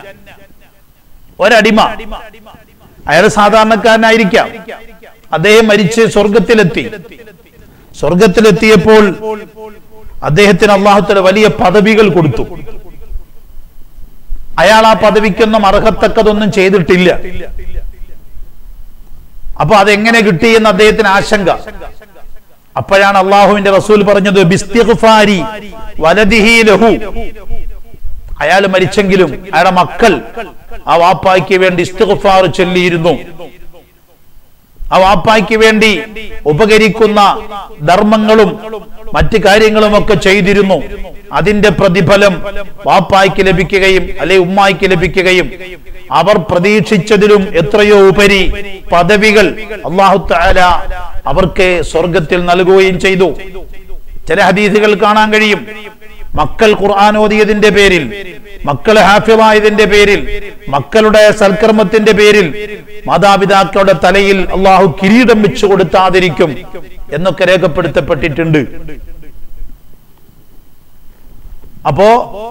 ഒരടിമ അയാൾ സാധാരണക്കാരനായിരിക്കാം അദ്ദേഹം മരിച്ച് സ്വർഗത്തിലെത്തി സ്വർഗത്തിലെത്തിയപ്പോൾ അദ്ദേഹത്തിന് അള്ളാഹുത്തല വലിയ പദവികൾ കൊടുത്തു അയാൾ ആ പദവിക്കൊന്നും അർഹത്തക്കതൊന്നും ചെയ്തിട്ടില്ല അപ്പൊ അതെങ്ങനെ കിട്ടി എന്ന് അദ്ദേഹത്തിന് ആശങ്ക അപ്പോഴാണ് അള്ളാഹുവിന്റെ റസൂൽ പറഞ്ഞത് ബിസ്തിഗ്ഫാരി വലദിഹി ലഹു അയാൾ മരിച്ചെങ്കിലും അയാളുടെ മക്കൾ ആ വാപ്പായ്ക്ക് വേണ്ടി ഇസ്തിഗ്ഫാർ ചൊല്ലിയിരുന്നു ആ വാപ്പായ്ക്ക് വേണ്ടി ഉപകരിക്കുന്ന ധർമ്മങ്ങളും മറ്റു കാര്യങ്ങളും ഒക്കെ ചെയ്തിരുന്നു അതിന്റെ പ്രതിഫലം വാപ്പായ്ക്ക് ലഭിക്കുകയും അല്ലെ ഉമ്മായ്ക്ക് ലഭിക്കുകയും അവർ പ്രതീക്ഷിച്ചതിലും എത്രയോ ഉപരി പദവികൾ അള്ളാഹു താല അവർക്ക് സ്വർഗത്തിൽ നൽകുകയും ചെയ്തു ചില ഹദീസുകൾ കാണാൻ കഴിയും മക്കൾ ഖുർആൻ ഓതിയതിന്റെ പേരിൽ മക്കൾ ഹാഫിളായതിന്റെ പേരിൽ മക്കളുടെ സൽക്കർമ്മത്തിന്റെ പേരിൽ മാതാപിതാക്കളുടെ തലയിൽ അള്ളാഹു കിരീടം വെച്ചു കൊടുത്താതിരിക്കും എന്നൊക്കെ രേഖപ്പെടുത്തപ്പെട്ടിട്ടുണ്ട് അപ്പോ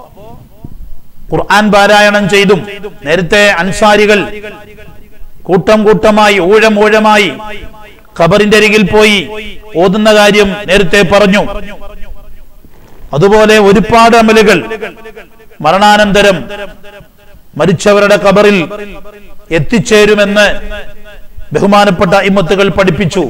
ഖുർആൻ പാരായണം ചെയ്തും നേരത്തെ അൻസാരികൾ കൂട്ടം കൂട്ടമായി ഊഴം ഊഴമായി ഖബറിന്റെ അരികിൽ പോയി ഓതുന്ന കാര്യം നേരത്തെ പറഞ്ഞു അതുപോലെ ഒരുപാട് അമലുകൾ മരണാനന്തരം മരിച്ചവരുടെ ഖബറിൽ എത്തിച്ചേരുമെന്ന് ബഹുമാനപ്പെട്ട ഇമ്മത്തുകൾ പഠിപ്പിച്ചു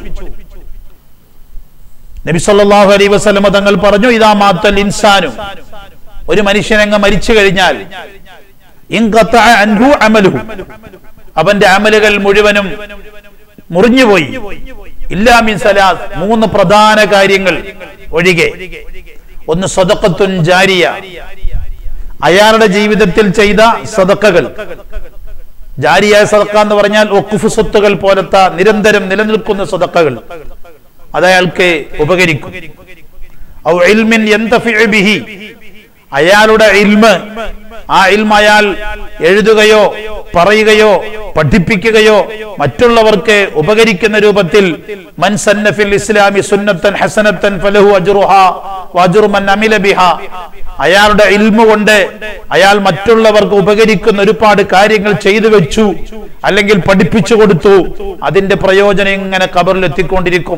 നബി സല്ലല്ലാഹു അലൈഹി വസല്ലമ തങ്ങൾ പറഞ്ഞു ഇതാ മാത്തൽ ഇൻസാനു ഒരു മനുഷ്യനങ്ങ് മരിച്ചു കഴിഞ്ഞാൽ ഇൻഖത്തഅ അൻഹു അമലുഹു അവന്റെ അമലുകൾ മുഴുവനും മുറിഞ്ഞുപോയി ഇല്ലാ മിൻ സലാസ് മൂന്ന് പ്രധാന കാര്യങ്ങൾ ഒഴികെ ഒന്ന് സ്വതക്കത്തുൻ ജാരിയ അയാളുടെ ജീവിതത്തിൽ ചെയ്ത സദക്കകൾ ജാരിയായ സദക്ക എന്ന് പറഞ്ഞാൽ ഒക്കുഫ് സ്വത്തുകൾ പോലത്തെ നിരന്തരം നിലനിൽക്കുന്ന സദക്കകൾ അത് അയാൾക്ക് ഉപകരിക്കും ഔ ഇൽമിൻ യന്തഫിഉ ബിഹി അയാളുടെ ഇൽമ് ആ ഇൽമ അയാൾ എഴുതുകയോ പറയുകയോ പഠിപ്പിക്കുകയോ മറ്റുള്ളവർക്ക് ഉപകരിക്കുന്ന രൂപത്തിൽ മൻ സന്നഫിൽ ഇസ്ലാമി സുന്നത്തൻ ഹസനത്തൻ ഫലഹു അജ്റുഹ വഅജ്റു മൻ അമില ബിഹ അയാളുടെ ഇൽമ കൊണ്ട് അയാൾ മറ്റുള്ളവർക്ക് ഉപകരിക്കുന്ന ഒരുപാട് കാര്യങ്ങൾ ചെയ്തു വെച്ചു അല്ലെങ്കിൽ പഠിപ്പിച്ചു കൊടുത്തു അതിന്റെ പ്രയോജനം ഇങ്ങനെ കബറിൽ എത്തിക്കൊണ്ടിരിക്കും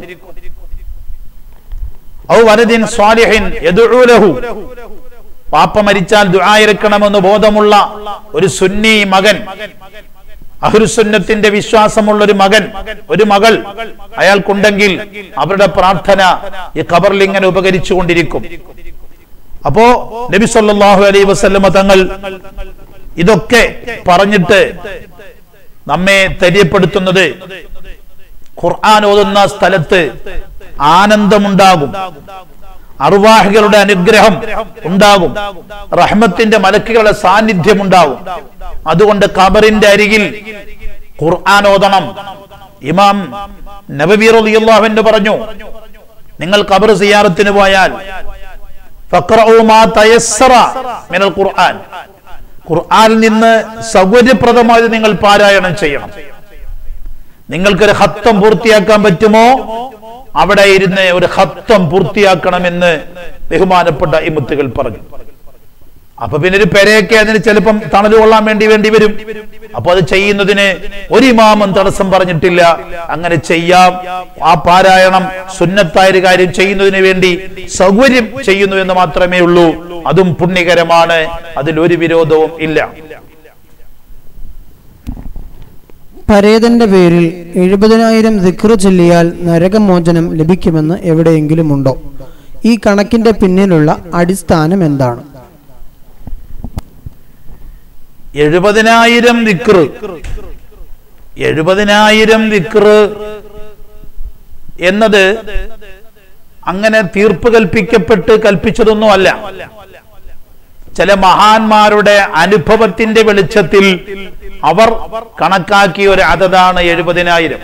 ഔ വലദിൻ സ്വാലിഹിൻ യദ്ഉ ലഹു പാപ്പ മരിച്ചാൽ ദുആയിരക്കണമെന്ന് ബോധമുള്ള ഒരു സുന്നി മകൻ അഹ്ലുസുന്നത്തിന്റെ വിശ്വാസമുള്ള ഒരു മകൻ ഒരു മകൾ അയാൾക്കുണ്ടെങ്കിൽ അവരുടെ പ്രാർത്ഥന ഈ ഖബറിൽ ഇങ്ങനെ ഉപകരിച്ചു കൊണ്ടിരിക്കും അപ്പോ നബി സല്ലല്ലാഹു അലൈഹി വസല്ലമ തങ്ങൾ ഇതൊക്കെ പറഞ്ഞിട്ട് നമ്മെ തെര്യപ്പെടുത്തുന്നത് ഖുർആൻ ഓതുന്ന സ്ഥലത്ത് ആനന്ദമുണ്ടാകും അറുവാഹികളുടെ അനുഗ്രഹം ഉണ്ടാകും റഹ്മത്തിന്റെ മലക്കുകളുടെ സാന്നിധ്യം ഉണ്ടാകും അതുകൊണ്ട് ഖബറിന്റെ അരികിൽ ഖുർആൻ ഓതണം ഇമാം നബവീർ അള്ളാഹുവിന്റെ പറഞ്ഞു നിങ്ങൾ ഖബർ സിയാറത്തിന് പോയാൽ ഫഖ്റഉ മാ തയസ്സറ മിനൽ ഖുർആൻ ഖുർആനിൽ നിന്ന് സൗകര്യപ്രദമായത് നിങ്ങൾ പാരായണം ചെയ്യണം നിങ്ങൾക്കൊരു ഹത്തം പൂർത്തിയാക്കാൻ പറ്റുമോ അവിടെ ഇരുന്ന് ഒരു ഹത്തം പൂർത്തിയാക്കണമെന്ന് ബഹുമാനപ്പെട്ട ഇമുത്തുകൾ പറഞ്ഞു അപ്പൊ പിന്നെ ഒരു പെരയൊക്കെ അതിന് ചിലപ്പം തണൽ കൊള്ളാൻ വേണ്ടി വേണ്ടി വരും അപ്പൊ അത് ചെയ്യുന്നതിന് ഒരു ഇമാമും തടസ്സം പറഞ്ഞിട്ടില്ല അങ്ങനെ ചെയ്യാം ആ പാരായണം സുന്നത്തായ ഒരു കാര്യം ചെയ്യുന്നതിന് വേണ്ടി സൗകര്യം ചെയ്യുന്നു എന്ന് മാത്രമേ ഉള്ളൂ അതും പുണ്യകരമാണ് അതിൽ ഒരു വിരോധവും ഇല്ല പരേതന്റെ പേരിൽ എഴുപതിനായിരം ദിക്ർ ചൊല്ലിയാൽ നരകമോചനം ലഭിക്കുമെന്ന് എവിടെയെങ്കിലും ഉണ്ടോ ഈ കണക്കിന്റെ പിന്നിലുള്ള അടിസ്ഥാനം എന്താണ് എഴുപതിനായിരം വിക്ർ എഴുപതിനായിരം വിക്ർ എന്നത് അങ്ങനെ തീർപ്പ് കൽപ്പിക്കപ്പെട്ട് കൽപ്പിച്ചതൊന്നും അല്ല ചില മഹാന്മാരുടെ അനുഭവത്തിന്റെ വെളിച്ചത്തിൽ അവർ കണക്കാക്കിയ ഒരു അതതാണ് എഴുപതിനായിരം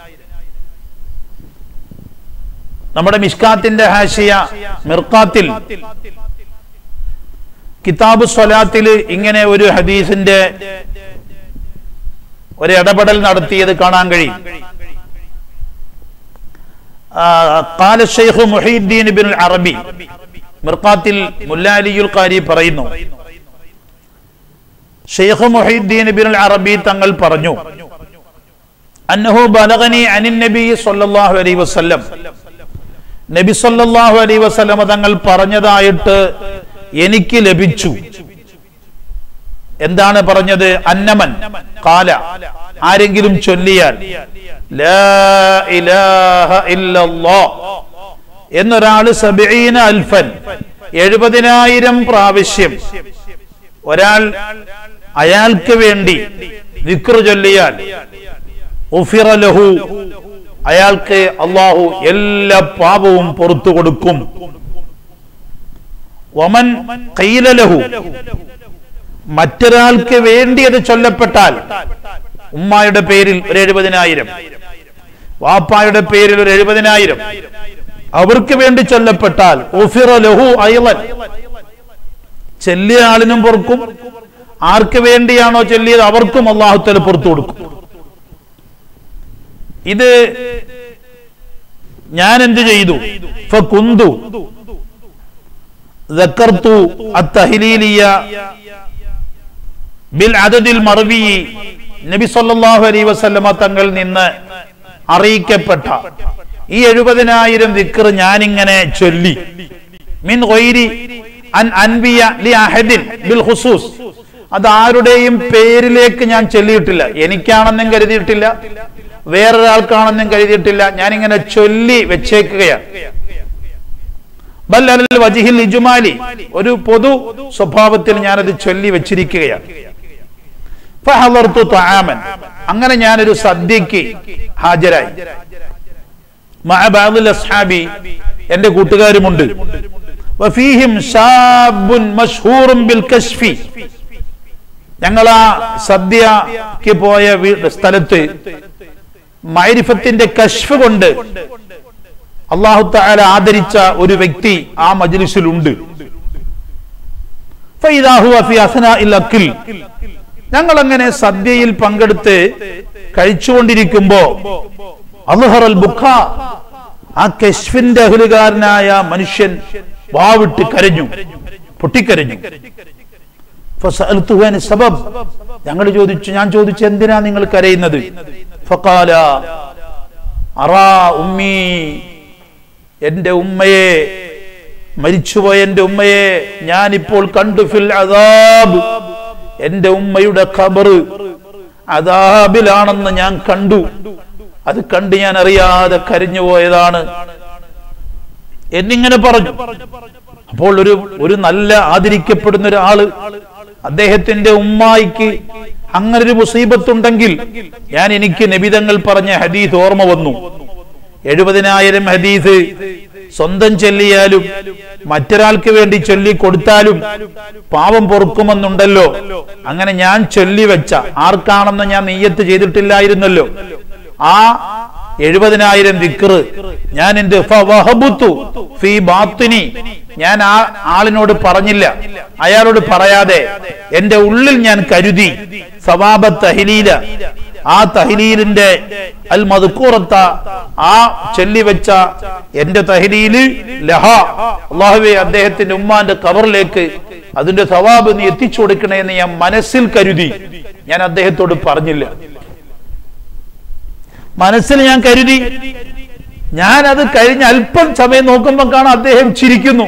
നമ്മുടെ മിഷ്കാത്തിന്റെ ഹാഷിയ മിർക്കാത്തിൽ കിതാബ് സ്വലാത്തിൽ ഇങ്ങനെ ഒരു ഹദീസിന്റെ ഒരു ഇടപെടൽ നടത്തിയത് കാണാൻ കഴിയും ആ, قال الشيخ محي الدين بن العربي മിർക്കാത്തിൽ മുല്ലാലിയുൽ ഖാരി പറയുന്നു ഷെയ്ഖ് മുഹീദ്ദീൻ ബിൻ അൽ അറബി തങ്ങൾ പറഞ്ഞു അന്നഹു ബലഗനി അനിൻ നബി സല്ലല്ലാഹു അലൈഹി വസല്ലം നബി സല്ലല്ലാഹു അലൈഹി വസല്ലം തങ്ങൾ പറഞ്ഞതായിട്ട് എനിക്ക് ലഭിച്ചു എന്താണ് പറഞ്ഞത് അന്നമൻ കാല ആരെങ്കിലും ചൊല്ലിയാൽ ലാ ഇലാഹ ഇല്ലല്ലാഹ് എന്നൊരാള് സബീന അൽഫൻ എഴുപതിനായിരം പ്രാവശ്യം ഒരാൾ അയാൾക്ക് വേണ്ടി വിക്ർ ചൊല്ലിയാൽ ഉഫിറ ലഹു അയാൾക്ക് അള്ളാഹു എല്ലാ പാപവും പുറത്തു കൊടുക്കും വമൻ കയ്യില ലഹു മറ്റൊരാൾക്ക് വേണ്ടി അത് ചൊല്ലപ്പെട്ടാൽ ഉമ്മായുടെ പേരിൽ ഒരു എഴുപതിനായിരം വാപ്പായുടെ പേരിൽ ഒരു എഴുപതിനായിരം അവർക്ക് വേണ്ടി ചൊല്ലപ്പെട്ടാൽ ഉഫിറ ലഹു അയലൻ ചെല്ലിയ ആളിനും പൊറുക്കും ആർക്ക് വേണ്ടിയാണോ ചൊല്ലിയത് അവർക്കും അള്ളാഹുത്തല പുറത്തു കൊടുക്കും ഇത് ഞാൻ എന്ത് ചെയ്തു ഫകുന്തു ذكرت التهليلية بالعدد المروي നബി സല്ലല്ലാഹു അലൈഹി വസല്ലമ തങ്ങൾ നിന്ന് അറിയിക്കപ്പെട്ട ഈ എഴുപതിനായിരം ദിക്ർ ഞാനിങ്ങനെ ചൊല്ലി മിൻ ഗൈരി അൻ അൻബിയ ലി അഹദിൻ ബിൽ ഖുസൂസ് അത് ആരുടെയും പേരിലേക്ക് ഞാൻ ചൊല്ലിയിട്ടില്ല എനിക്കാണെന്നും കരുതിയിട്ടില്ല വേറൊരാൾക്കാണെന്നും കരുതിയിട്ടില്ല ഞാനിങ്ങനെ ചൊല്ലി വെച്ചേക്കുകയാണ് ബൽ അലൽ വജിഹിൽ ഇജുമാലി ഒരു പൊതു സ്വഭാവത്തിൽ ഞാനത് ചൊല്ലി വെച്ചിരിക്കുകയാണ് ഫഹളർതു തആമൻ അങ്ങനെ ഞാനൊരു സദ്യക്ക് ഹാജരായി മഅ ബഅദിൽ അസ്ഹാബി എന്റെ കൂട്ടുകാരുമുണ്ട് വഫീഹിം ഷാബുൻ മഷ്ഹൂറും ബിൽ കശ്ഫി ഞങ്ങൾ ആ സദ്യക്ക് പോയ വീ- സ്ഥലത്ത് മൈരിഫത്തിന്റെ കശ്ഫ് കൊണ്ട് അള്ളാഹു തആല ആദരിച്ച ഒരു വ്യക്തി ആ മജ്ലിസിലുണ്ട് ഫഇദാ ഹുവ ഫി അസ്നാഇൽ അക്കിൽ ഞങ്ങൾ അങ്ങനെ സദ്യയിൽ പങ്കെടുത്ത് കഴിച്ചുകൊണ്ടിരിക്കുമ്പോ അൽഹറൽ ബുഖ ആ കശ്ഫിന്റെ അഹലുകാരനായ മനുഷ്യൻ വാവിട്ട് കരഞ്ഞു പൊട്ടിക്കരഞ്ഞു ഫസഅൽതുഹു അനി സബബ് ഞങ്ങൾ ചോദിച്ചു ഞാൻ ചോദിച്ചു എന്തിനാ നിങ്ങൾ കരയുന്നത് ഫഖാല അറാ ഉമ്മി എന്റെ ഉമ്മയെ മരിച്ചുപോയ എന്റെ ഉമ്മയെ ഞാനിപ്പോൾ കണ്ടു ഫിൽ അദാബ് എന്റെ ഉമ്മയുടെ ഖബർ അദാബിലാണെന്ന് ഞാൻ കണ്ടു അത് കണ്ട് ഞാൻ അറിയാതെ കരഞ്ഞു പോയതാണ് എന്നിങ്ങനെ പറഞ്ഞു അപ്പോൾ ഒരു ഒരു നല്ല ആദരിക്കപ്പെടുന്ന ഒരാള് അദ്ദേഹത്തിന്റെ ഉമ്മായിക്ക് അങ്ങനെ ഒരു മുസീബത്തുണ്ടെങ്കിൽ ഞാൻ എനിക്ക് നബിതങ്ങൾ പറഞ്ഞ ഹദീസ് ഓർമ്മ വന്നു എഴുപതിനായിരം ഹദീസ് സ്വന്തം ചൊല്ലിയാലും മറ്റൊരാൾക്ക് വേണ്ടി ചൊല്ലി കൊടുത്താലും പാവം പൊറുക്കുമെന്നുണ്ടല്ലോ അങ്ങനെ ഞാൻ ചൊല്ലി വെച്ച ആർക്കാണെന്ന് ഞാൻ നെയ്യത്ത് ചെയ്തിട്ടില്ലായിരുന്നല്ലോ ആ എഴുപതിനായിരം വിക്റ് ഞാൻ എന്റെ ഫവഹബുത്തു ഫീ ബാത്തിനി ഞാൻ ആ ആളിനോട് പറഞ്ഞില്ല അയാളോട് പറയാതെ എന്റെ ഉള്ളിൽ ഞാൻ കരുതി സവാബ തഹലീല ആ തഹലീലിന്റെ അൽ മധുക്കൂറത്ത ആ ചൊല്ലിവെച്ച എന്റെ തഹലീല് ലഹ അള്ളാഹുവെ അദ്ദേഹത്തിന്റെ ഉമ്മാന്റെ കവറിലേക്ക് അതിന്റെ സവാബ് നീ എത്തിച്ചു കൊടുക്കണേ എന്ന് ഞാൻ മനസ്സിൽ കരുതി ഞാൻ അദ്ദേഹത്തോട് പറഞ്ഞില്ല മനസ്സിൽ ഞാൻ കരുതി ഞാൻ അത് കഴിഞ്ഞ് അല്പം സമയം നോക്കുമ്പോൾ കാണാം അദ്ദേഹം ചിരിക്കുന്നു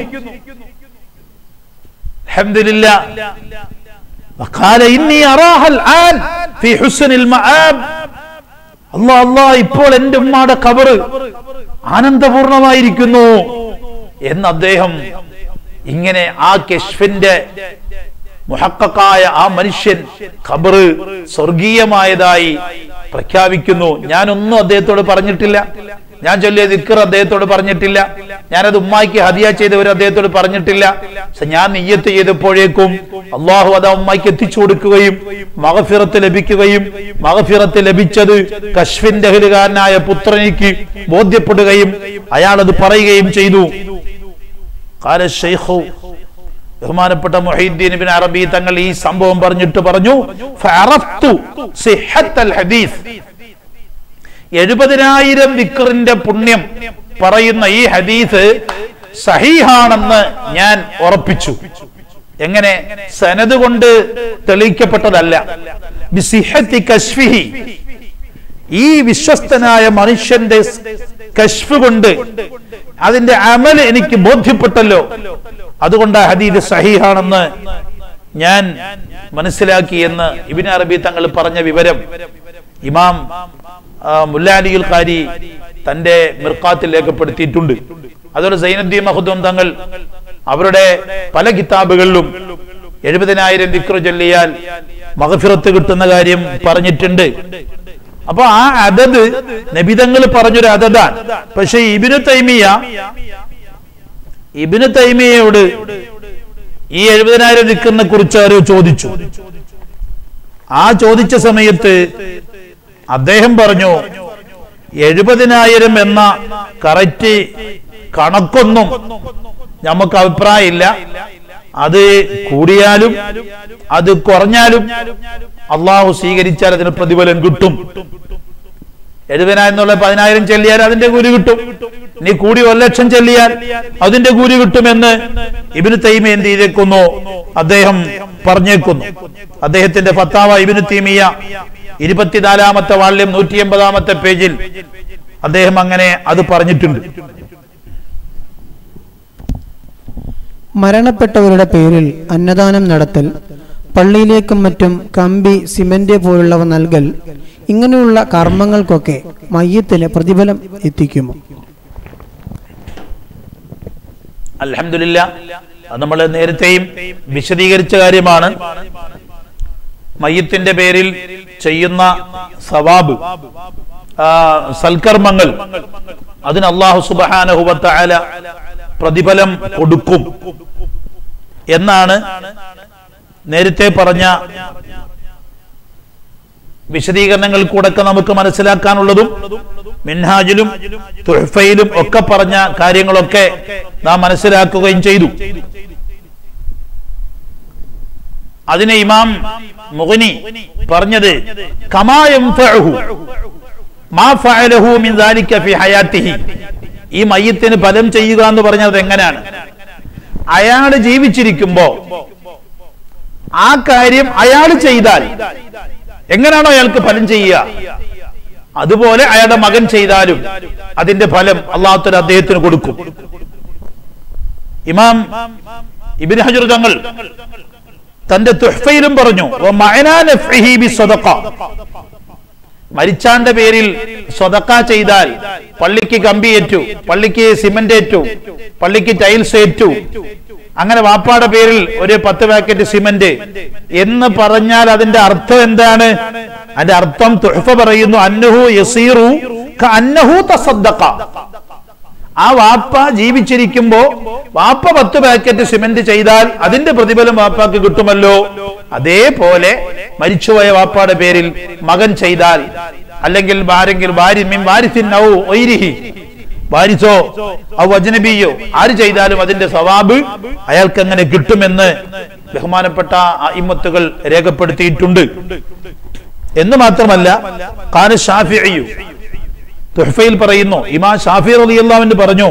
അൽഹംദുലില്ലാ وقال إني أراها الآن في حسن المآب അല്ലാ അല്ലാ ഇപ്പോൾ എന്റെ ഉമ്മയുടെ കബറ് ആനന്ദപൂർണമായിരിക്കുന്നു എന്ന് അദ്ദേഹം ഇങ്ങനെ ആ കെഷ്ഫിന്റെ മുഹക്കായ ആ മനുഷ്യൻ ഖബറ് സ്വർഗീയമായതായി പ്രഖ്യാപിക്കുന്നു ഞാനൊന്നും അദ്ദേഹത്തോട് പറഞ്ഞിട്ടില്ല ഞാൻ ചൊല്ലിയ ദിക്കർ അദ്ദേഹത്തോട് പറഞ്ഞിട്ടില്ല ഞാനത് ഉമ്മായിക്ക് ഹദിയ ചെയ്തവർ അദ്ദേഹത്തോട് പറഞ്ഞിട്ടില്ല പക്ഷെ ഞാൻ നെയ്യത്ത് ചെയ്തപ്പോഴേക്കും അള്ളാഹു അത് ആ ഉമ്മായിക്ക് എത്തിച്ചു കൊടുക്കുകയും മഹഫിറത്ത് ലഭിക്കുകയും മഹഫിറത്ത് ലഭിച്ചത് കശ്വിന്റെ അഹലുകാരനായ പുത്രനിക്ക് ബോധ്യപ്പെടുകയും അയാൾ അത് പറയുകയും ചെയ്തു കാല ഷെയ്ഖു ബഹുമാനപ്പെട്ട മൊഹീദ്ദീൻ ബിൻ അറബി തങ്ങൾ ഈ സംഭവം പറഞ്ഞിട്ട് പറഞ്ഞു ഫഅറഫ്തു സിഹത്തൽ ഹദീസ് എഴുപതിനായിരം വിക്റിന്റെ പുണ്യം പറയുന്ന ഈ ഹദീസ് സഹീഹാണെന്ന് ഞാൻ ഉറപ്പിച്ചു എങ്ങനെ സനത് കൊണ്ട് തെളിയിക്കപ്പെട്ടതല്ല ബിസിഹത്തി കശ്ഫിഹി ഈ വിശ്വസ്തനായ മനുഷ്യന്റെ കശ്ഫ് കൊണ്ട് അതിന്റെ അമൽ എനിക്ക് ബോധ്യപ്പെട്ടല്ലോ അതുകൊണ്ട് ആ ഹദീദ് സഹീഹാണെന്ന് ഞാൻ മനസ്സിലാക്കി എന്ന് ഇബിൻ അറബി തങ്ങൾ പറഞ്ഞ വിവരം ഇമാം ആ, മുല്ലാലിയുൽ ഖാരി തന്റെ മിർക്കാത്തിൽ രേഖപ്പെടുത്തിയിട്ടുണ്ട് അതുപോലെ സൈനുദ്ദീൻ മഹദൂം തങ്ങൾ അവരുടെ പല കിതാബുകളിലും എഴുപതിനായിരം വിക്ര ചൊല്ലിയാൽ മഹഫിറത്ത് കിട്ടുന്ന കാര്യം പറഞ്ഞിട്ടുണ്ട് അപ്പൊ ആ അതത് നബിതങ്ങൾ പറഞ്ഞൊരു അതതാണ് പക്ഷെ ഇബിനു തൈമിയ ഇബിനു തൈമിയയോട് ഈ എഴുപതിനായിരം വിക്രിനെ കുറിച്ച് ആരോ ചോദിച്ചു ആ ചോദിച്ച സമയത്ത് അദ്ദേഹം പറഞ്ഞു എഴുപതിനായിരം എന്ന കറക്റ്റ് കണക്കൊന്നും നമുക്ക് അഭിപ്രായമില്ല അത് കൂടിയാലും അത് കുറഞ്ഞാലും അള്ളാഹു സ്വീകരിച്ചാൽ അതിന് പ്രതിഫലം കിട്ടും എഴുപതിനായിരം എന്നുള്ള പതിനായിരം ചെല്ലിയാൽ അതിന്റെ കൂലി കിട്ടും നീ കൂടി ഒരു ലക്ഷം ചെല്ലിയാൽ അതിന്റെ കൂലി കിട്ടുമെന്ന് ഇബിന് തൈമ എന്ത് ചെയ്തേക്കുന്നു അദ്ദേഹം പറഞ്ഞേക്കുന്നു അദ്ദേഹത്തിന്റെ ഫത്താവ ഇബിന് തീമിയ ഇരുപത്തിനാലാമത്തെ വാള്യം നൂറ്റി എൺപതാമത്തെ പേജിൽ അദ്ദേഹം അങ്ങനെ അത് പറഞ്ഞിട്ടുണ്ട് മരണപ്പെട്ടവരുടെ പേരിൽ അന്നദാനം നടത്തൽ പള്ളിയിലേക്കും മറ്റും കമ്പി സിമന്റ് പോലുള്ളവ നൽകൽ ഇങ്ങനെയുള്ള കർമ്മങ്ങൾക്കൊക്കെ മയ്യത്തിന് പ്രതിഫലം എത്തിക്കുമോ അലഹമില്ല അത് നമ്മൾ നേരത്തെയും വിശദീകരിച്ച കാര്യമാണ് മയ്യത്തിന്റെ പേരിൽ ചെയ്യുന്ന സവാബ് ആ, സൽക്കർമ്മങ്ങൾ അതിന് അള്ളാഹു സുബാനഹുബത്തായ പ്രതിഫലം കൊടുക്കും എന്നാണ് നേരത്തെ പറഞ്ഞ വിശദീകരണങ്ങൾ കൂടൊക്കെ നമുക്ക് മനസ്സിലാക്കാനുള്ളതും മിൻഹാജിലും തുഹഫയിലും ഒക്കെ പറഞ്ഞ കാര്യങ്ങളൊക്കെ നാം മനസ്സിലാക്കുകയും ചെയ്തു അതിനെ ഇമാം മുഗനി പറഞ്ഞത് കമായം മാ ഫഅലഹു മിൻ ദാലിക ഫി ഹയാത്തിഹി ഈ മയ്യത്തിന് ഫലം ചെയ്യുക എന്ന് പറഞ്ഞത് എങ്ങനെയാണ് അയാൾ ജീവിച്ചിരിക്കുമ്പോ ആ കാര്യം അയാൾ ചെയ്താൽ എങ്ങനെയാണോ അയാൾക്ക് ഫലം ചെയ്യുക അതുപോലെ അയാളുടെ മകൻ ചെയ്താലും അതിന്റെ ഫലം അള്ളാഹുത്തല അദ്ദേഹത്തിന് കൊടുക്കും ഇമാം ഇബിൻ ഹജർ തങ്ങൾ തന്റെ തുഹ്ഫയിലും പറഞ്ഞു "വ മഅനാ നഫ്ഇഹി ബിസ്സദഖ." മരിച്ചാന്റെ പേരിൽ സ്വതക്ക ചെയ്താൽ പള്ളിക്ക് കമ്പിയേറ്റു പള്ളിക്ക് സിമന്റ് ഏറ്റു പള്ളിക്ക് ടൈൽസ് ഏറ്റു അങ്ങനെ വാപ്പാടെ പേരിൽ ഒരു പത്ത് പാക്കറ്റ് സിമന്റ് എന്ന് പറഞ്ഞാൽ അതിന്റെ അർത്ഥം എന്താണ് അതിന്റെ അർത്ഥം തുഹഫ പറയുന്നു അന്നഹു യസീറു അന്നഹു തസദ്ദഖ ആ വാപ്പ ജീവിച്ചിരിക്കുമ്പോ വാപ്പ പത്ത് പാക്കറ്റ് സിമന്റ് ചെയ്താൽ അതിന്റെ പ്രതിഫലം വാപ്പാക്ക് കിട്ടുമല്ലോ അതേപോലെ മരിച്ചുപോയ വാപ്പാടെ പേരിൽ മകൻ ചെയ്താൽ അല്ലെങ്കിൽ ആരെങ്കിലും ഭാര്യ മിൻ വാരിസിൻ ഔ ഒയ്രിഹി വാരിസോ ഔ അജ്നബിയോ ആര് ചെയ്താലും അതിന്റെ സവാബ് അയാൾക്ക് എങ്ങനെ കിട്ടുമെന്ന് ബഹുമാനപ്പെട്ട ഇമ്മത്തുകൾ രേഖപ്പെടുത്തിയിട്ടുണ്ട് എന്ന് മാത്രമല്ല കാന ഷാഫിയു തുഹഫയിൽ പറയുന്നു ഇമാ ഷാഫി റളിയല്ലാഹു പറഞ്ഞു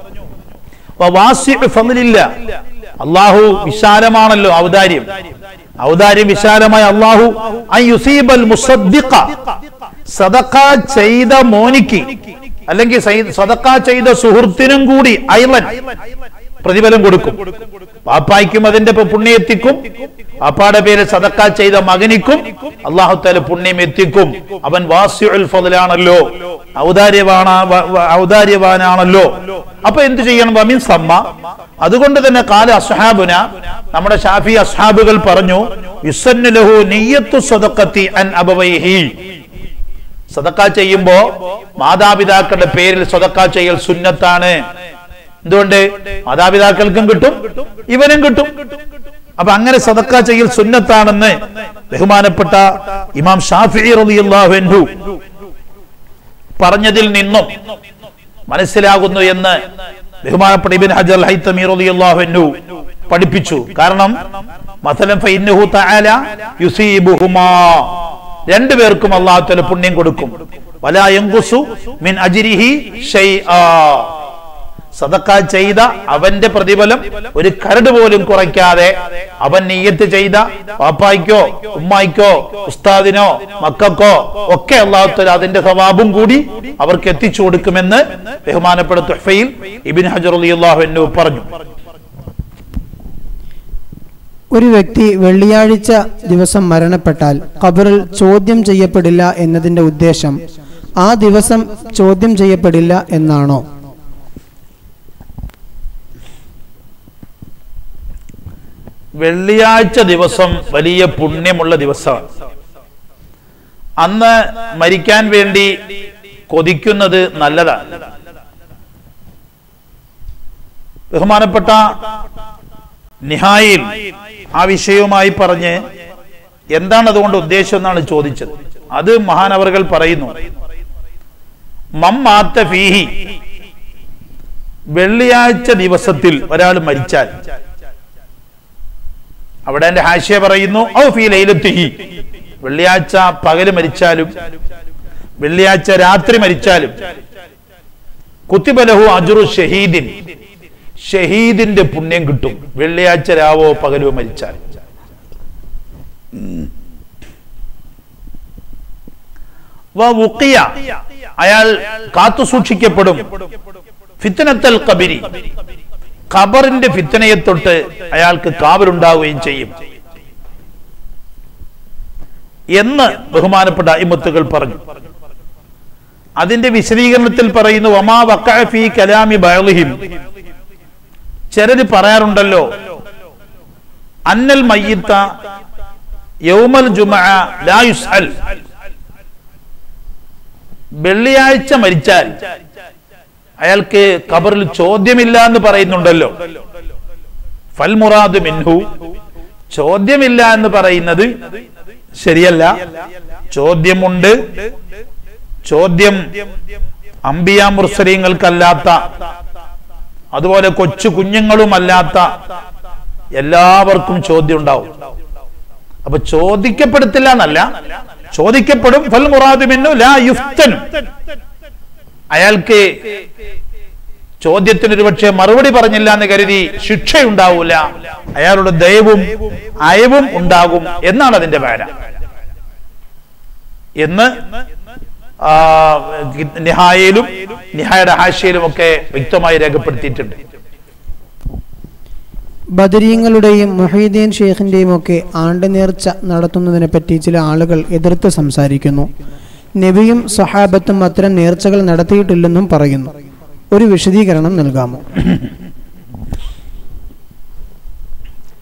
വവാസിഉ ഫളില്ല അള്ളാഹു വിശാലമാണല്ലോ ഔദാര്യം ഔദാര്യം വിശാലമായ അള്ളാഹു അൻ യുസീബൽ മുസദ്ദിഖ സദഖ ചെയ്ത മോനിക്ക് അല്ലെങ്കിൽ സൈ- സദഖ ചെയ്ത സുഹൃത്തിനും കൂടി ഐലൻ പ്രതിഫലം കൊടുക്കും പാപ്പായ്ക്കും അതിന്റെ പ- പുണ്യം എത്തിക്കും പാപ്പാടെ പേര് സദക്ക ചെയ്ത മകനിക്കും അള്ളാഹുത്താല പുണ്യം എത്തിക്കും അവൻ വാസ്യുൽ ഫضലാണല്ലോ ഔദാര്യവാണ വ- വ- ഔദാര്യവാനാണല്ലോ അപ്പൊ എന്ത് ചെയ്യണം വമിൻ സമ്മ അതുകൊണ്ട് തന്നെ കാല അസ്ഹാബുന നമ്മുടെ ഷാഫി അസ്ഹാബുകൾ പറഞ്ഞു യുസന്നു ലഹു നിയ്യത്തു സദഖത്തി അൻ അബവൈഹി സദക്ക ചെയ്യുമ്പോ മാതാപിതാക്കളുടെ പേരിൽ സദക്ക ചെയ്യൽ സുന്നത്താണ് എന്തുകൊണ്ട് മാതാപിതാക്കൾക്കും കിട്ടും ഇവനും കിട്ടും അപ്പൊ അങ്ങനെ സദക്ക ചെയ്യൽ സുന്നത്താണെന്ന് ബഹുമാനപ്പെട്ട ഇമാം ഷാഫി റളിയല്ലാഹു അൻഹു പറഞ്ഞതിൽ നിന്നും മനസ്സിലാകുന്നു എന്ന് ബഹുമാനപ്പെട്ട ഇബിൻ ഹജർ ഹൈത്തമി റളിയല്ലാഹു അൻഹു പഠിപ്പിച്ചു കാരണം മസലം ഫഇന്നഹു തആല യുസീബുഹുമാ രണ്ടുപേർക്കും അള്ളാഹു തആല പുണ്യം കൊടുക്കും വലാ യൻഖുസു മിൻ അജ്രിഹി ഷൈആ സദക്ക ചെയ്ത അവന്റെ പ്രതിഫലം ഒരു കരട് പോലും കുറയ്ക്കാതെ അവൻ നീയത്ത് ചെയ്ത പാപ്പായ്ക്കോ ഉമ്മായിക്കോ ഉസ്താദിനോ മക്കൾക്കോ ഒക്കെ അള്ളാഹുത്തല അതിന്റെ സവാബും കൂടി അവർക്ക് എത്തിച്ചു കൊടുക്കുമെന്ന് ബഹുമാനപ്പെട്ട തുഹഫയിൽ ഇബിൻ ഹജർ അള്ളാഹു എന്നു പറഞ്ഞു ഒരു വ്യക്തി വെള്ളിയാഴ്ച ദിവസം മരണപ്പെട്ടാൽ ഖബറിൽ ചോദ്യം ചെയ്യപ്പെടില്ല എന്നതിന്റെ ഉദ്ദേശം ആ ദിവസം ചോദ്യം ചെയ്യപ്പെടില്ല എന്നാണോ വെള്ളിയാഴ്ച ദിവസം വലിയ പുണ്യമുള്ള ദിവസമാണ് അന്ന് മരിക്കാൻ വേണ്ടി കൊതിക്കുന്നത് നല്ലതാണ് ബഹുമാനപ്പെട്ട നിഹായിൽ ആ വിഷയവുമായി പറഞ്ഞ് എന്താണ് അതുകൊണ്ട് ഉദ്ദേശം എന്നാണ് ചോദിച്ചത് അത് മഹാനവറുകൾ പറയുന്നു മമ്മാത്ത ഫീഹി വെള്ളിയാഴ്ച ദിവസത്തിൽ ഒരാൾ മരിച്ചാൽ അവിടെ എന്റെ ഹാഷ്യ പറയുന്നു ഔ ഫീ ലൈലത്തിഹി വെള്ളിയാഴ്ച പകല് മരിച്ചാലും വെള്ളിയാഴ്ച രാത്രി മരിച്ചാലും കുത്തിബലഹു അജുറു ഷഹീദിൻ ഷഹീദിന്റെ പുണ്യം കിട്ടും വെള്ളിയാഴ്ച രാവോ പകലോ മരിച്ചാൽ വ വുഖിയ അയാൾ കാത്തു സൂക്ഷിക്കപ്പെടും ഫിത്തനത്തൽ കബിരി ഖബറിന്റെ ഫിത്തനയെ തൊട്ട് അയാൾക്ക് കാവലുണ്ടാവുകയും ചെയ്യും എന്ന് ബഹുമാനപ്പെട്ട ഇമുത്തുകൾ പറഞ്ഞു അതിന്റെ വിശദീകരണത്തിൽ പറയുന്നു വമാ വഖഅ ഫീ കലാമി ബഅളിഹിം ചിലര് പറയാറുണ്ടല്ലോ അന്നൽ മയ്യിത്ത യൗമൽ ജുമഅ ലാ യുസ്അൽ വെള്ളിയാഴ്ച മരിച്ചാൽ അയാൾക്ക് ഖബറിൽ ചോദ്യമില്ല എന്ന് പറയുന്നുണ്ടല്ലോ ഫൽ മുറാദ് മിൻഹു ചോദ്യമില്ല എന്ന് പറയുന്നത് ശരിയല്ല ചോദ്യമുണ്ട് ചോദ്യം അംബിയ മുർസലീങ്ങൾക്കല്ലാത്ത അതുപോലെ കൊച്ചു കുഞ്ഞുങ്ങളുമല്ലാത്ത എല്ലാവർക്കും ചോദ്യം ഉണ്ടാവും അപ്പൊ ചോദിക്കപ്പെടുത്തില്ല എന്നല്ല ചോദിക്കപ്പെടും ഫൽ മുറാദ് മിന്നു ലാ യുഫ്തനും അയാൾക്ക് ചോദ്യത്തിന് ഒരുപക്ഷെ മറുപടി പറഞ്ഞില്ല എന്ന് കരുതി ശിക്ഷയുണ്ടാവൂല അയാളുടെ ദയവും അയവും ഉണ്ടാകും എന്നാണ് അതിന്റെ പേര എന്ന് ആ, നിഹായയിലും നിഹായുടെ ഹാഷ്യയിലും ഒക്കെ വ്യക്തമായി രേഖപ്പെടുത്തിയിട്ടുണ്ട് ബദരീങ്ങളുടെയും മുഹീദ്ദീൻ ഷെയ്ഖിന്റെയും ഒക്കെ ആണ്ടുനേർച്ച നടത്തുന്നതിനെ പറ്റി ചില ആളുകൾ എതിർത്ത് സംസാരിക്കുന്നു നബിയും സഹാബത്തും അത്തരം നേർച്ചകൾ നടത്തിയിട്ടില്ലെന്നും പറയുന്നു ഒരു വിശദീകരണം നൽകാമോ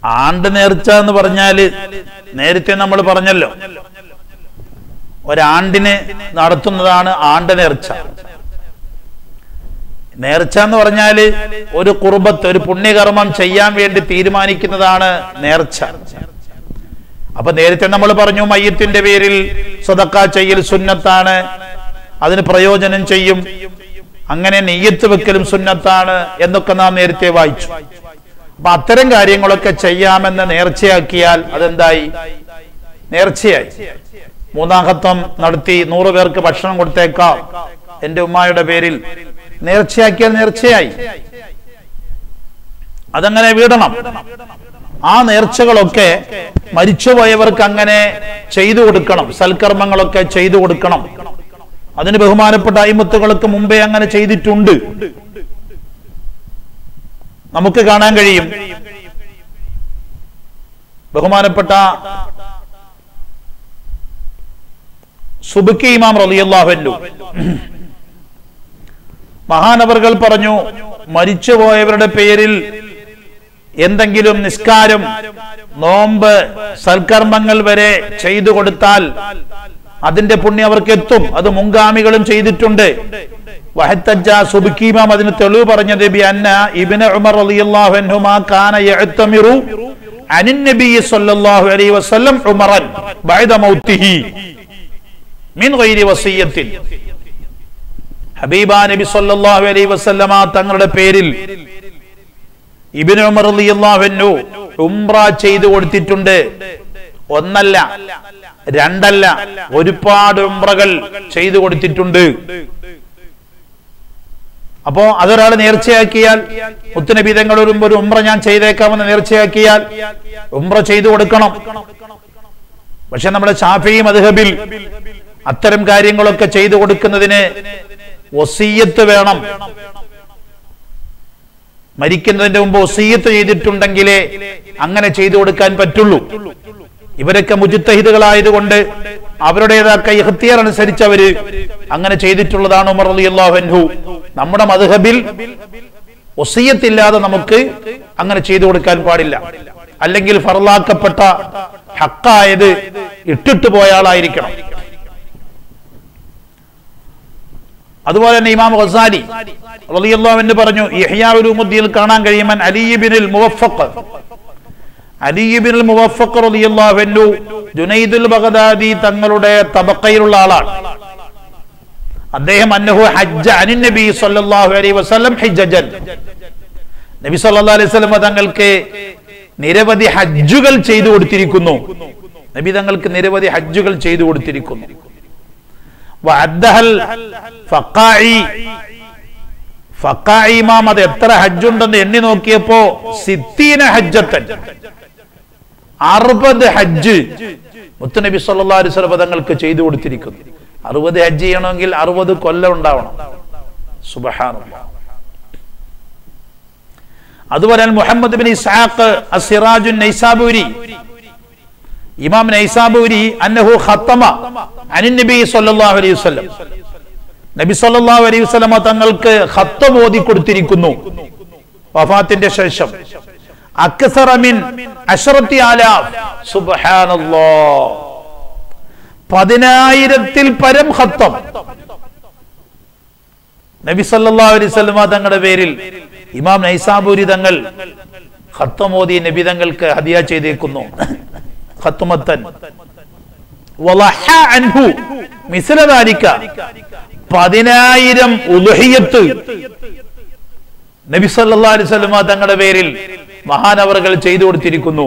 ആണ്ട് നേർച്ച എന്ന് പറഞ്ഞാല് നേരത്തെ നമ്മൾ പറഞ്ഞല്ലോ ഒരാണ്ടിന് നടത്തുന്നതാണ് ആണ്ട് നേർച്ച നേർച്ച എന്ന് പറഞ്ഞാല് ഒരു കുർബത്ത് ഒരു പുണ്യകർമ്മം ചെയ്യാൻ വേണ്ടി തീരുമാനിക്കുന്നതാണ് നേർച്ച അപ്പൊ നേരത്തെ നമ്മൾ പറഞ്ഞു മയ്യത്തിന്റെ പേരിൽ സ്വതക്ക ചെയ്യൽ സുന്നത്താണ് അതിന് പ്രയോജനം ചെയ്യും അങ്ങനെ നെയ്യത്ത് വെക്കലും സുന്നത്താണ് എന്നൊക്കെ നാം നേരത്തെ വായിച്ചു അപ്പൊ അത്തരം കാര്യങ്ങളൊക്കെ ചെയ്യാമെന്ന് നേർച്ചയാക്കിയാൽ അതെന്തായി നേർച്ചയായി മൂന്നാം ഘത്തം നടത്തി നൂറ് പേർക്ക് ഭക്ഷണം കൊടുത്തേക്കാം എന്റെ ഉമ്മായുടെ പേരിൽ നേർച്ചയാക്കിയാൽ നേർച്ചയായി അതങ്ങനെ വീടണം ആ നേർച്ചകളൊക്കെ മരിച്ചുപോയവർക്ക് അങ്ങനെ ചെയ്തു കൊടുക്കണം സൽക്കർമ്മങ്ങളൊക്കെ ചെയ്തു കൊടുക്കണം അതിന് ബഹുമാനപ്പെട്ട അയിമത്തുകൾക്ക് മുമ്പേ അങ്ങനെ ചെയ്തിട്ടുണ്ട് നമുക്ക് കാണാൻ കഴിയും ബഹുമാനപ്പെട്ട സുബുക്കി ഇമാം റളിയല്ലാഹു മഹാനവറുകൾ പറഞ്ഞു മരിച്ചുപോയവരുടെ പേരിൽ എന്തെങ്കിലും നിസ്കാരം നോമ്പ് സൽക്കർമ്മങ്ങൾ വരെ ചെയ്തു കൊടുത്താൽ അതിന്റെ പുണ്യം അവർക്ക് എത്തും അത് മുൻഗാമികളും ചെയ്തിട്ടുണ്ട് വഹത്തജ്ജ സുബുക്കീമാം അതിന് തെളിവ് പറഞ്ഞത് ബി അന്ന ഇബ്നു ഉമർ റളിയല്ലാഹു അൻഹുമാ കാന യഅ്തമിറു അനിൻ നബി സല്ലല്ലാഹു അലൈഹി വസല്ലം ഉമറൻ ബഅദ മൗതിഹി മിൻ ഗൈരി വസിയ്യത്തിൻ ഹബീബ നബി സല്ലല്ലാഹു അലൈഹി വസല്ലമ തങ്ങളുടെ പേരിൽ ഇബ്നു ഉമർ റളിയല്ലാഹു അൻഹു ഉംറ ചെയ്തു കൊടുത്തിട്ടുണ്ട് ഒന്നല്ല രണ്ടല്ല ഒരുപാട് ഉംറകൾ ചെയ്തു കൊടുത്തിട്ടുണ്ട് അപ്പോ അതൊരാൾ നേർച്ചയാക്കിയാൽ മുത്തുനബി തങ്ങൾ ഒരു ഒരു ഉംറ ഞാൻ ചെയ്തേക്കാമെന്ന് നേർച്ചയാക്കിയാൽ ഉംറ ചെയ്തു കൊടുക്കണം പക്ഷെ നമ്മുടെ ഷാഫി മദ്ഹബിൽ അത്തരം കാര്യങ്ങളൊക്കെ ചെയ്തു കൊടുക്കുന്നതിന് ഒസീയത്ത് വേണം മരിക്കുന്നതിന്റെ മുമ്പ് ഒസീയത്ത് ചെയ്തിട്ടുണ്ടെങ്കിലേ അങ്ങനെ ചെയ്തു കൊടുക്കാൻ പറ്റുള്ളൂ ഇവരൊക്കെ മുജിത്തഹിദുകളായതുകൊണ്ട് അവരുടേതായ ഇഹ്തിയാർ അനുസരിച്ച് അവര് അങ്ങനെ ചെയ്തിട്ടുള്ളതാണ് ഉമർ റളിയല്ലാഹു അൻഹു നമ്മുടെ മദ്ഹബിൽ ഒസീയത്തില്ലാതെ നമുക്ക് അങ്ങനെ ചെയ്തു കൊടുക്കാൻ പാടില്ല അല്ലെങ്കിൽ ഫർലാക്കപ്പെട്ട ഹക്കായത് ഇട്ടിട്ട് പോയ ആളായിരിക്കണം അതുപോലെ തന്നെ ഇമാം ഗസാലി റളിയല്ലാഹു പറഞ്ഞു ഇഹ്യാഉൽ കാണാൻ കഴിയുമൻ അലിബിനിൽ മുവഫഖ് അലിബിനിൽ മുവഫഖ് റളിയല്ലാഹു അൻഹു ജുനൈദുൽ ബഗ്ദാദി തങ്ങളുടെ തബക്കയിലുള്ള ആളാണ് അദ്ദേഹം അന്നഹു ഹജ്ജ അനിൻ നബി സല്ലല്ലാഹു അലൈഹി വസല്ലം ഹിജ്ജൻ നബി സല്ലല്ലാഹു അലൈഹി വസല്ലം തങ്ങൾക്ക് നിരവധി ഹജ്ജുകൾ ചെയ്തു കൊടുത്തിരിക്കുന്നു നബി തങ്ങൾക്ക് നിരവധി ഹജ്ജുകൾ ചെയ്തു കൊടുത്തിരിക്കുന്നു വഅദ്ദഹൽ ഫഖാഇ ഫഖാഇ ഇമാം അത് എത്ര ഹജ്ജുണ്ടെന്ന് എണ്ണി നോക്കിയപ്പോ സിത്തീന ഹജ്ജത്തൻ അറുപത് ഹജ്ജ് മുത്തുനബി സല്ലല്ലാഹു അലൈഹി വസല്ലം തങ്ങൾക്ക് ചെയ്തു കൊടുത്തിരിക്കുന്നു അറുപത് ഹജ്ജ് ചെയ്യണമെങ്കിൽ അറുപത് കൊല്ലം ഉണ്ടാവണം സുബ്ഹാനല്ലാഹ് അതുപോലെ മുഹമ്മദ് ബിൻ ഇസ്ഹാഖ് അസിറാജുൻ നൈസാബൂരി ഇമാം നൈസാബൂരി അന്നഹു ഖത്തമ അനിൻ നബി സല്ലല്ലാഹു അലൈഹി വസല്ലം നബി സല്ലല്ലാഹു അലൈഹി വസല്ലമ തങ്ങൾക്ക് ഖത്തം ഓതി കൊടുത്തിരിക്കുന്നു വഫാത്തിന്റെ ശേഷം അക്സറ മിൻ അശ്റത്തി ആലാഫ് സുബ്ഹാനല്ലാഹ് പതിനായിരത്തിൽ പരം ഖത്തം നബി സല്ലല്ലാഹു അലൈഹി വസല്ലമ തങ്ങളുടെ പേരിൽ ഇമാം നൈസാബൂരി തങ്ങൾ ഖത്തമോദി നബി തങ്ങൾക്ക് ഹദിയ ചെയ്തേക്കുന്നു ഖത്തുമത്തൻ വലഹ അൻഹു മിസ്ല ദാലിക പതിനായിരം ഉലുഹിയത്ത് നബി സല്ലല്ലാഹു അലൈഹി വസല്ലമ തങ്ങളുടെ പേരിൽ മഹാനവറുകൾ ചെയ്തു കൊടുത്തിരിക്കുന്നു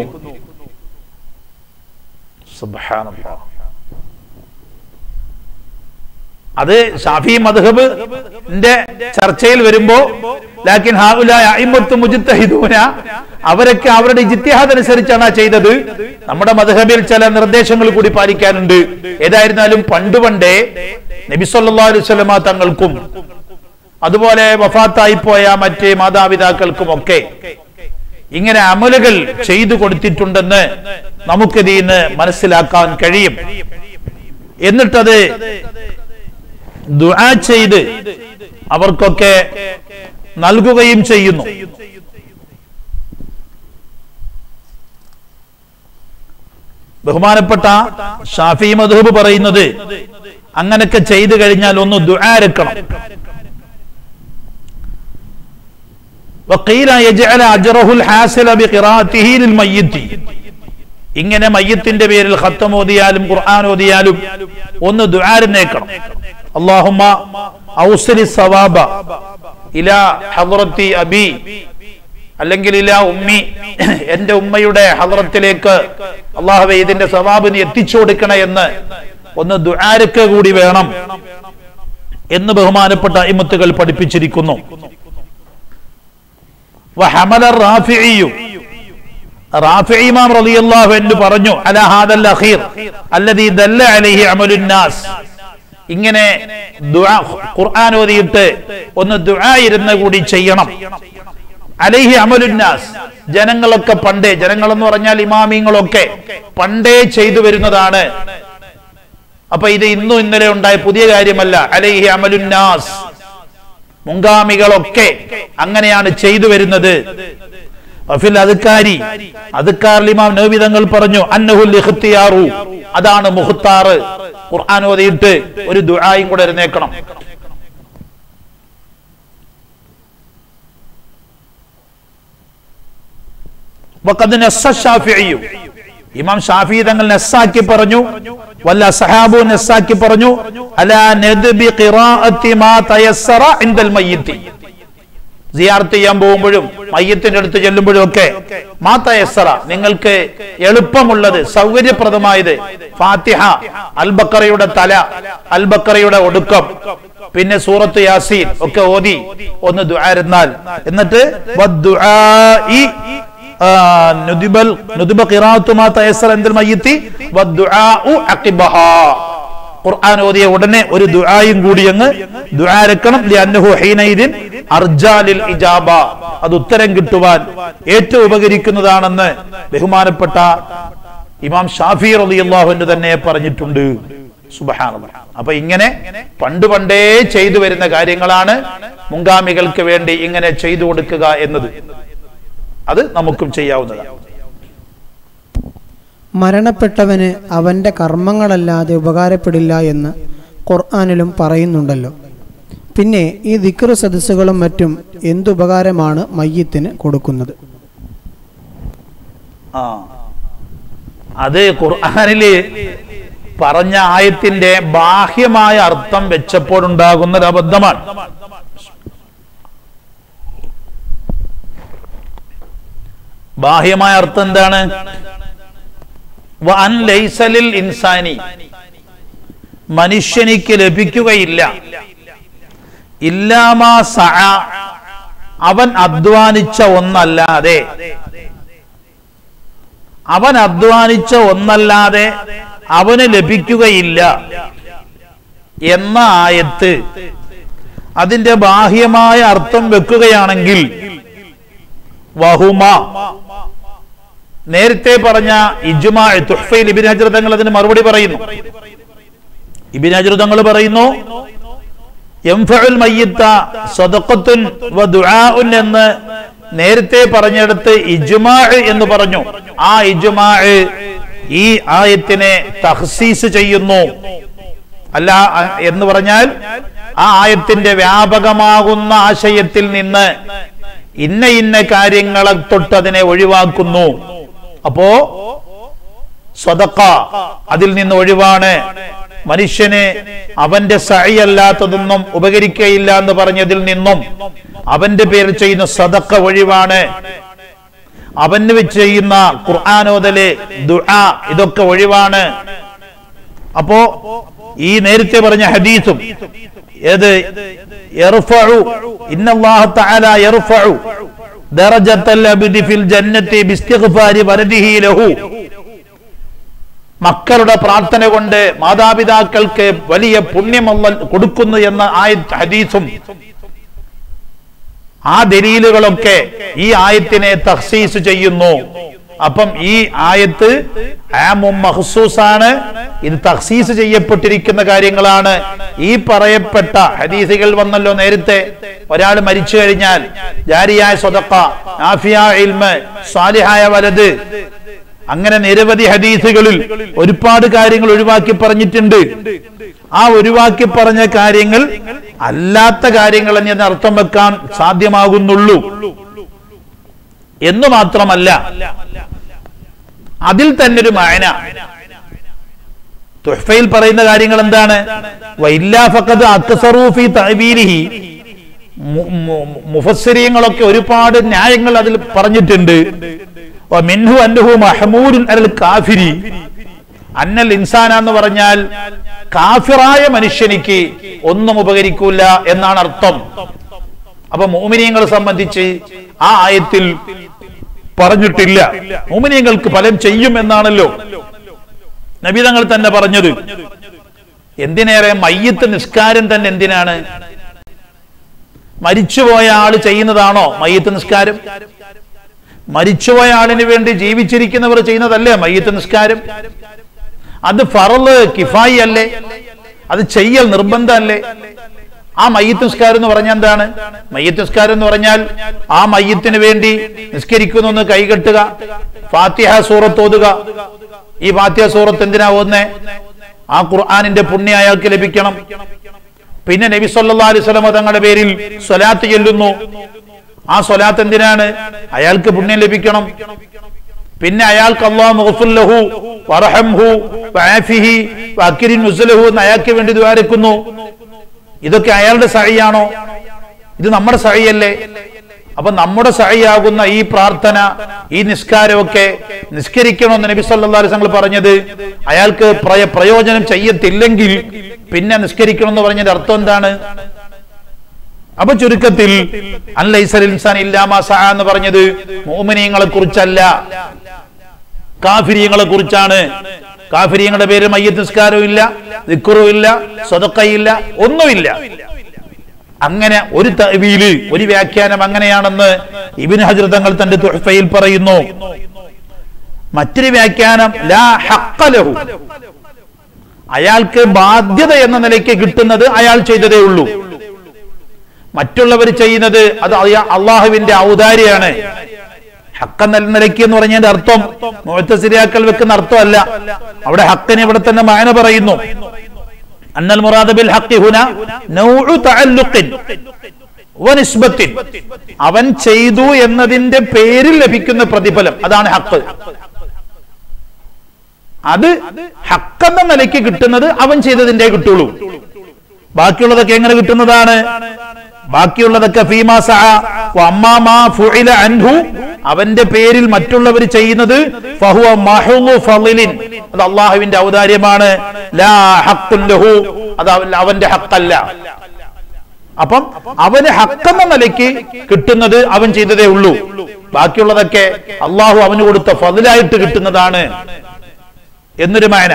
സുബ്ഹാനല്ലാഹ് അത് ഷാഫി മദ്ഹബിന്റെ ചർച്ചയിൽ വരുമ്പോ ലാക്കിൻ മുജിത്തഹിദൂന അവരൊക്കെ അവരുടെ ജിത്തിഹാദ് അനുസരിച്ചാണ് ആ ചെയ്തത് നമ്മുടെ മദ്ഹബിൽ ചില നിർദ്ദേശങ്ങൾ കൂടി പാലിക്കാനുണ്ട് ഏതായിരുന്നാലും പണ്ട് പണ്ടേ നബിസല്ലാ അലുസലമ തങ്ങൾക്കും അതുപോലെ വഫാത്തായി പോയ മറ്റ് മാതാപിതാക്കൾക്കും ഒക്കെ ഇങ്ങനെ അമലുകൾ ചെയ്തു കൊടുത്തിട്ടുണ്ടെന്ന് നമുക്കിതിന്ന് മനസ്സിലാക്കാൻ കഴിയും എന്നിട്ടത് ദുആ ചെയ്ത് അവർക്കൊക്കെ നൽകുകയും ചെയ്യുന്നു ബഹുമാനപ്പെട്ട ഷാഫി മധൂബ് പറയുന്നത് അങ്ങനൊക്കെ ചെയ്തു കഴിഞ്ഞാൽ ഒന്ന് ദുആരക്കണം وقيل يجعل أجره الحاصل بقراءته للميت ഇങ്ങനെ മയ്യത്തിന്റെ പേരിൽ ഖത്തം ഓതിയാലും ഖുർആൻ ഓതിയാലും ഒന്ന് ദുആരിനേക്കണം അല്ലാഹുമ്മ ഔസലി സവാബ ഇലാ ഹദ്റത്തി അബി അല്ലെങ്കിൽ ഇലാ ഉമ്മി എന്റെ ഉമ്മയുടെ ഹദ്റത്തിലേക്ക് അള്ളാഹുവെ ഇതിന്റെ സവാബ് നീ എത്തിച്ചു കൊടുക്കണേ എന്ന് ഒന്ന് ദുആരക്ക് കൂടി വേണം എന്ന് ബഹുമാനപ്പെട്ട ഇമത്തുകൾ പഠിപ്പിച്ചിരിക്കുന്നു വഹമല റാഫിഇയ്യു റാഫിഇ ഇമാം റളിയല്ലാഹു അൻഹു പറഞ്ഞു അല ഹാദൽ അഖീർ അല്ലദീ ദല്ല അലൈഹി അമലുൻ നാസ് ഇങ്ങനെ ദുആ ഖുർആൻ ഓതിയിട്ട് ഒന്ന് ദുആ ഇരുന്ന് കൂടി ചെയ്യണം അലൈഹി അമലുന്നാസ് ജനങ്ങളൊക്കെ പണ്ടേ ജനങ്ങൾ എന്ന് പറഞ്ഞാൽ ഇമാമിങ്ങളൊക്കെ പണ്ടേ ചെയ്തു വരുന്നതാണ് അപ്പൊ ഇത് ഇന്നും ഇന്നലെ ഉണ്ടായ പുതിയ കാര്യമല്ല അലൈഹി അമലുന്നാസ് മുൻഗാമികളൊക്കെ അങ്ങനെയാണ് ചെയ്തു വരുന്നത് വഫിൽ അതുക്കാരി അതുക്കാറിൽ ഇമാം നബി തങ്ങൾ പറഞ്ഞു അന്നഹുൽ ഇഖ്തിയാറു അതാണ് മുഖ്താറ് ഖുർആൻ ഓതിയിട്ട് ഒരു ദുആയും കൂടെ എഴുന്നേക്കണം വഖദ് നസ്സ ഷാഫിഇയ്യു ഇമാം ഷാഫി തങ്ങൾ നസ്സാക്കി പറഞ്ഞു വല്ല സഹാബു നസ്സാക്കി പറഞ്ഞു അലാ നദ്ബി ഖിറാഅത്തി മാ തയസ്സറ ഇൻദൽ മയ്യിത്തി സിയാർത്ത് ചെയ്യാൻ പോകുമ്പോഴും മയ്യത്തിന്റെ അടുത്ത് ചെല്ലുമ്പോഴും ഒക്കെ മാ തയസ്സറ നിങ്ങൾക്ക് എളുപ്പമുള്ളത് സൗകര്യപ്രദമായത് ഫാത്തിഹ അൽബക്കറയുടെ തല അൽബക്കറയുടെ ഒടുക്കം പിന്നെ സൂറത്ത് യാസീൻ ഒക്കെ ഓതി ഒന്ന് ദുആരുന്നാൽ എന്നിട്ട് വദ്ദുആഇ ആ, നുദിബൽ നുദിബ ഖിറാഅത്തു മാ തയസ്സറ ഇൻദൽ മയ്യിത്തി വദ്ദുആഉ അഖിബഹാ ഖുർആൻ ഓതിയ ഉടനെ ഒരു ദുആയും കൂടി അങ്ങ് ദുആരക്കണം ലിഅന്നഹു ഹീനൈദിൻ അർജാലിൽ ഇജാബ അത് ഉത്തരം കിട്ടുവാൻ ഏറ്റവും ഉപകരിക്കുന്നതാണെന്ന് ബഹുമാനപ്പെട്ട ഇമാം ഷാഫി റളിയല്ലാഹു അൻഹു തന്നെ പറഞ്ഞിട്ടുണ്ട് സുബ്ഹാനല്ലാഹ് അപ്പൊ ഇങ്ങനെ പണ്ട് പണ്ടേ ചെയ്തു വരുന്ന കാര്യങ്ങളാണ് മുൻഗാമികൾക്ക് വേണ്ടി ഇങ്ങനെ ചെയ്തു കൊടുക്കുക എന്നത് അത് നമുക്കും ചെയ്യാവുന്നതാണ് മരണപ്പെട്ടവന് അവന്റെ കർമ്മങ്ങളല്ലാതെ ഉപകാരപ്പെടില്ല എന്ന് ഖുർആാനിലും പറയുന്നുണ്ടല്ലോ പിന്നെ ഈ ദിക്ർ സദസ്സുകളും മറ്റും എന്തുപകാരമാണ് മയ്യത്തിന് കൊടുക്കുന്നത് ആ അത് ഖുർആനില് പറഞ്ഞ ആയത്തിന്റെ ബാഹ്യമായ അർത്ഥം വെച്ചപ്പോഴുണ്ടാകുന്ന ഒരു അബദ്ധമാണ് ബാഹ്യമായ അർത്ഥം എന്താണ് വഅൻ ലൈസലിൽ ഇൻസാനി മനുഷ്യനിക്ക് ലഭിക്കുകയില്ല ഇല്ലാമാ സഅ അവൻ അധ്വാനിച്ച ഒന്നല്ലാതെ അവൻ അധ്വാനിച്ച ഒന്നല്ലാതെ അവന് ലഭിക്കുകയില്ല എന്ന ആയത്ത് അതിന്റെ ബാഹ്യമായ അർത്ഥം വെക്കുകയാണെങ്കിൽ വഹുമ നേരത്തെ പറഞ്ഞ ഇജുമാ തുഹ്ഫയിൽ ഇബിൻ ഹജർ തങ്ങൾ അതിന് മറുപടി പറയുന്നു ഇബിൻ ഹജർ തങ്ങൾ പറയുന്നു യംഫഉൽ മയ്യിത്ത സദഖത്തുൻ വ ദുആഉൻ എന്ന് നേരത്തെ പറഞ്ഞെടുത്ത് ഇജ്മാ എന്ന് പറഞ്ഞു ആ ഇജ്മാ ഈ ആയത്തിനെ തഹ്സീസ് ചെയ്യുന്നു അല്ല അ- എന്ന് പറഞ്ഞാൽ ആ ആയത്തിന്റെ വ്യാപകമാകുന്ന ആശയത്തിൽ നിന്ന് ഇന്ന ഇന്ന കാര്യങ്ങളെ തൊട്ട് അതിനെ ഒഴിവാക്കുന്നു അപ്പോ സ്വതക്ക അതിൽ നിന്ന് ഒഴിവാണ് മനുഷ്യന് അവന്റെ സഹിയല്ലാത്തതൊന്നും ഉപകരിക്കയില്ല എന്ന് പറഞ്ഞതിൽ നിന്നും അവന്റെ പേരിൽ ചെയ്യുന്ന സദക്ക ഒഴിവാണ് അവന് വെച്ച് ചെയ്യുന്ന ഖുർആാനോദല് ദുആ ഇതൊക്കെ ഒഴിവാണ് അപ്പോ ഈ നേരത്തെ പറഞ്ഞ ഹദീസും ഏത് യർഫഉ ഇന്നല്ലാഹ തആല യർഫഉ ദറജത്തൽ അബ്ദി ഫിൽ ജന്നത്തി ബിസ്തിഗ്ഫാരി വലദിഹി ലഹു മക്കളുടെ പ്രാർത്ഥന കൊണ്ട് മാതാപിതാക്കൾക്ക് വലിയ പുണ്യമല്ല കൊടുക്കുന്നു എന്ന ആയ ഹദീസും ആ ദലീലുകളൊക്കെ ഈ ആയത്തിനെ തഹ്സീസ് ചെയ്യുന്നു അപ്പം ഈ ആയത്ത് ആമും മഹ്സൂസാണ് ഇത് തഹ്സീസ് ചെയ്യപ്പെട്ടിരിക്കുന്ന കാര്യങ്ങളാണ് ഈ പറയപ്പെട്ട ഹദീസുകൾ വന്നല്ലോ നേരത്തെ ഒരാൾ മരിച്ചു കഴിഞ്ഞാൽ ജാരിയായ സ്വതക്ക നാഫിയ ഇൽമ് സ്വാലിഹായ വലത് അങ്ങനെ നിരവധി ഹദീസുകളിൽ ഒരുപാട് കാര്യങ്ങൾ ഒഴിവാക്കി പറഞ്ഞിട്ടുണ്ട് ആ ഒഴിവാക്കി പറഞ്ഞ കാര്യങ്ങൾ അല്ലാത്ത കാര്യങ്ങൾ എന്ന് അർത്ഥം വെക്കാൻ സാധ്യമാകുന്നുള്ളൂ എന്ന് മാത്രമല്ല അതിൽ തന്നെ ഒരു മായന തുഹഫയിൽ പറയുന്ന കാര്യങ്ങൾ എന്താണ് വൈല്ലാ ഫഖദ് അക്സറൂഫി തഅവീലിഹി മു- മു- മുഫസ്സിരീങ്ങളൊക്കെ ഒരുപാട് ന്യായങ്ങൾ അതിൽ പറഞ്ഞിട്ടുണ്ട് വ മിൻഹു അന്നഹു മഹ്മൂദുൻ അലൽ കാഫിരി അന്നൽ ഇൻസാന എന്ന് പറഞ്ഞാൽ കാഫിറായ മനുഷ്യനിക്ക് ഒന്നും ഉപകരിക്കൂല എന്നാണ് അർത്ഥം അപ്പൊ മോമിനിയങ്ങളെ സംബന്ധിച്ച് ആ ആയത്തിൽ പറഞ്ഞിട്ടില്ല മോമിനിയങ്ങൾക്ക് ഫലം ചെയ്യും എന്നാണല്ലോ നബി തങ്ങൾ തന്നെ പറഞ്ഞത് എന്തിനേറെ മയ്യത്ത് നിസ്കാരം തന്നെ എന്തിനാണ് മരിച്ചുപോയ ആള് ചെയ്യുന്നതാണോ മയ്യത്ത് നിസ്കാരം മരിച്ചുപോയ ആളിന് വേണ്ടി ജീവിച്ചിരിക്കുന്നവർ ചെയ്യുന്നതല്ലേ മയ്യത്ത് നിസ്കാരം അത് ഫറല് കിഫായി അല്ലേ അത് ചെയ്യൽ നിർബന്ധമല്ലേ ആ മയ്യത്ത് നിസ്കാരം എന്ന് പറഞ്ഞാൽ എന്താണ് മയ്യത്ത് നിസ്കാരം എന്ന് പറഞ്ഞാൽ ആ മയ്യത്തിന് വേണ്ടി നിസ്കരിക്കുന്നു എന്ന് കൈകെട്ടുക ഫാത്തിഹ സൂറത്ത് ഓതുക ഈ ഫാത്തിഹ സൂറത്ത് എന്തിനാ ഓതുന്നേ ആ ഖുർആാനിന്റെ പുണ്യം അയാൾക്ക് ലഭിക്കണം പിന്നെ നബി സല്ലല്ലാഹു അലൈഹി വസല്ലം തങ്ങളുടെ പേരിൽ സ്വലാത്ത് ചൊല്ലുന്നു ആ സ്വലാത്ത് എന്തിനാണ് അയാൾക്ക് പുണ്യം ലഭിക്കണം പിന്നെ അയാൾക്ക് അള്ളാഹു മുഗ്ഫിർ വറഹംഹു വആഫിഹി വഅക്രിം നുസ്ലഹു എന്ന് അയാൾക്ക് വേണ്ടി ദ്വാരക്കുന്നു ഇതൊക്കെ അയാളുടെ സഹിയാണോ ഇത് നമ്മുടെ സഹിയല്ലേ അപ്പൊ നമ്മുടെ സഹിയാകുന്ന ഈ പ്രാർത്ഥന ഈ നിസ്കാരമൊക്കെ നിസ്കരിക്കണമെന്ന് നബി സല്ലല്ലാഹു അലൈഹി വസല്ലം പറഞ്ഞത് അയാൾക്ക് പ്രയ- പ്രയോജനം ചെയ്യത്തില്ലെങ്കിൽ പിന്നെ നിസ്കരിക്കണം എന്ന് പറഞ്ഞതിന്റെ അർത്ഥം എന്താണ് അപ്പൊ ചുരുക്കത്തിൽ അല്ലൈസൽ ഇൻസാൻ ഇല്ലാമാ സഅ എന്ന് പറഞ്ഞത് മോമിനിയങ്ങളെ കുറിച്ചല്ല കാഫിരിയങ്ങളെ കുറിച്ചാണ് കാഫിരിയങ്ങളുടെ പേര് മയ്യത്ത് നിസ്കാരവും ഇല്ല ദിക്കുറും ഇല്ല സ്വതക്കയില്ല ഒന്നുമില്ല അങ്ങനെ ഒരു തവീല് ഒരു വ്യാഖ്യാനം അങ്ങനെയാണെന്ന് ഇബിൻ ഹജർ തങ്ങൾ തന്റെ തുഹഫയിൽ പറയുന്നു മറ്റൊരു വ്യാഖ്യാനം ലാ ഹഖ്ഖലഹു അയാൾക്ക് ബാധ്യത എന്ന നിലയ്ക്ക് കിട്ടുന്നത് അയാൾ ചെയ്തതേ ഉള്ളൂ മറ്റുള്ളവർ ചെയ്യുന്നത് അത് അയ- അള്ളാഹുവിന്റെ ഔദാര്യാണ് ഹക്ക എന്ന നിലയ്ക്ക് എന്ന് പറഞ്ഞതിന്റെ അർത്ഥം മുഴത്തസിരിയാക്കൾ വെക്കുന്ന അർത്ഥമല്ല അവിടെ ഹക്കിന് ഇവിടെ തന്നെ മായന പറയുന്നു അന്നൽ മുറാദ ബിൽ ഹഖി ഹുന നൗഉ തഅല്ലുഖിൻ വനിസ്ബത്തിൻ അവൻ ചെയ്തു എന്നതിന്റെ പേരിൽ ലഭിക്കുന്ന പ്രതിഫലം അതാണ് ഹക്ക് അത് ഹക്കെന്ന നിലയ്ക്ക് കിട്ടുന്നത് അവൻ ചെയ്തതിന്റെ കിട്ടുള്ളൂ ബാക്കിയുള്ളതൊക്കെ എങ്ങനെ കിട്ടുന്നതാണ് ബാക്കിയുള്ളതൊക്കെ ഫീമാ സഅ വ അമ്മാ മാ ഫുഇല അൻഹു അവന്റെ പേരിൽ മറ്റുള്ളവർ ചെയ്യുന്നത് ഫഹുവ മഹ്ളു ഫളിലിൻ അത് അള്ളാഹുവിന്റെ ഔദാര്യമാണ് ലാ ഹഖ്ഖുൻ ലഹു അത് അവൻ- അവന്റെ ഹക്കല്ല അപ്പം അവന് ഹക്കെന്ന നിലയ്ക്ക് കിട്ടുന്നത് അവൻ ചെയ്തതേ ഉള്ളൂ ബാക്കിയുള്ളതൊക്കെ അള്ളാഹു അവന് കൊടുത്ത ഫതിലായിട്ട് കിട്ടുന്നതാണ് എന്നൊരു മായന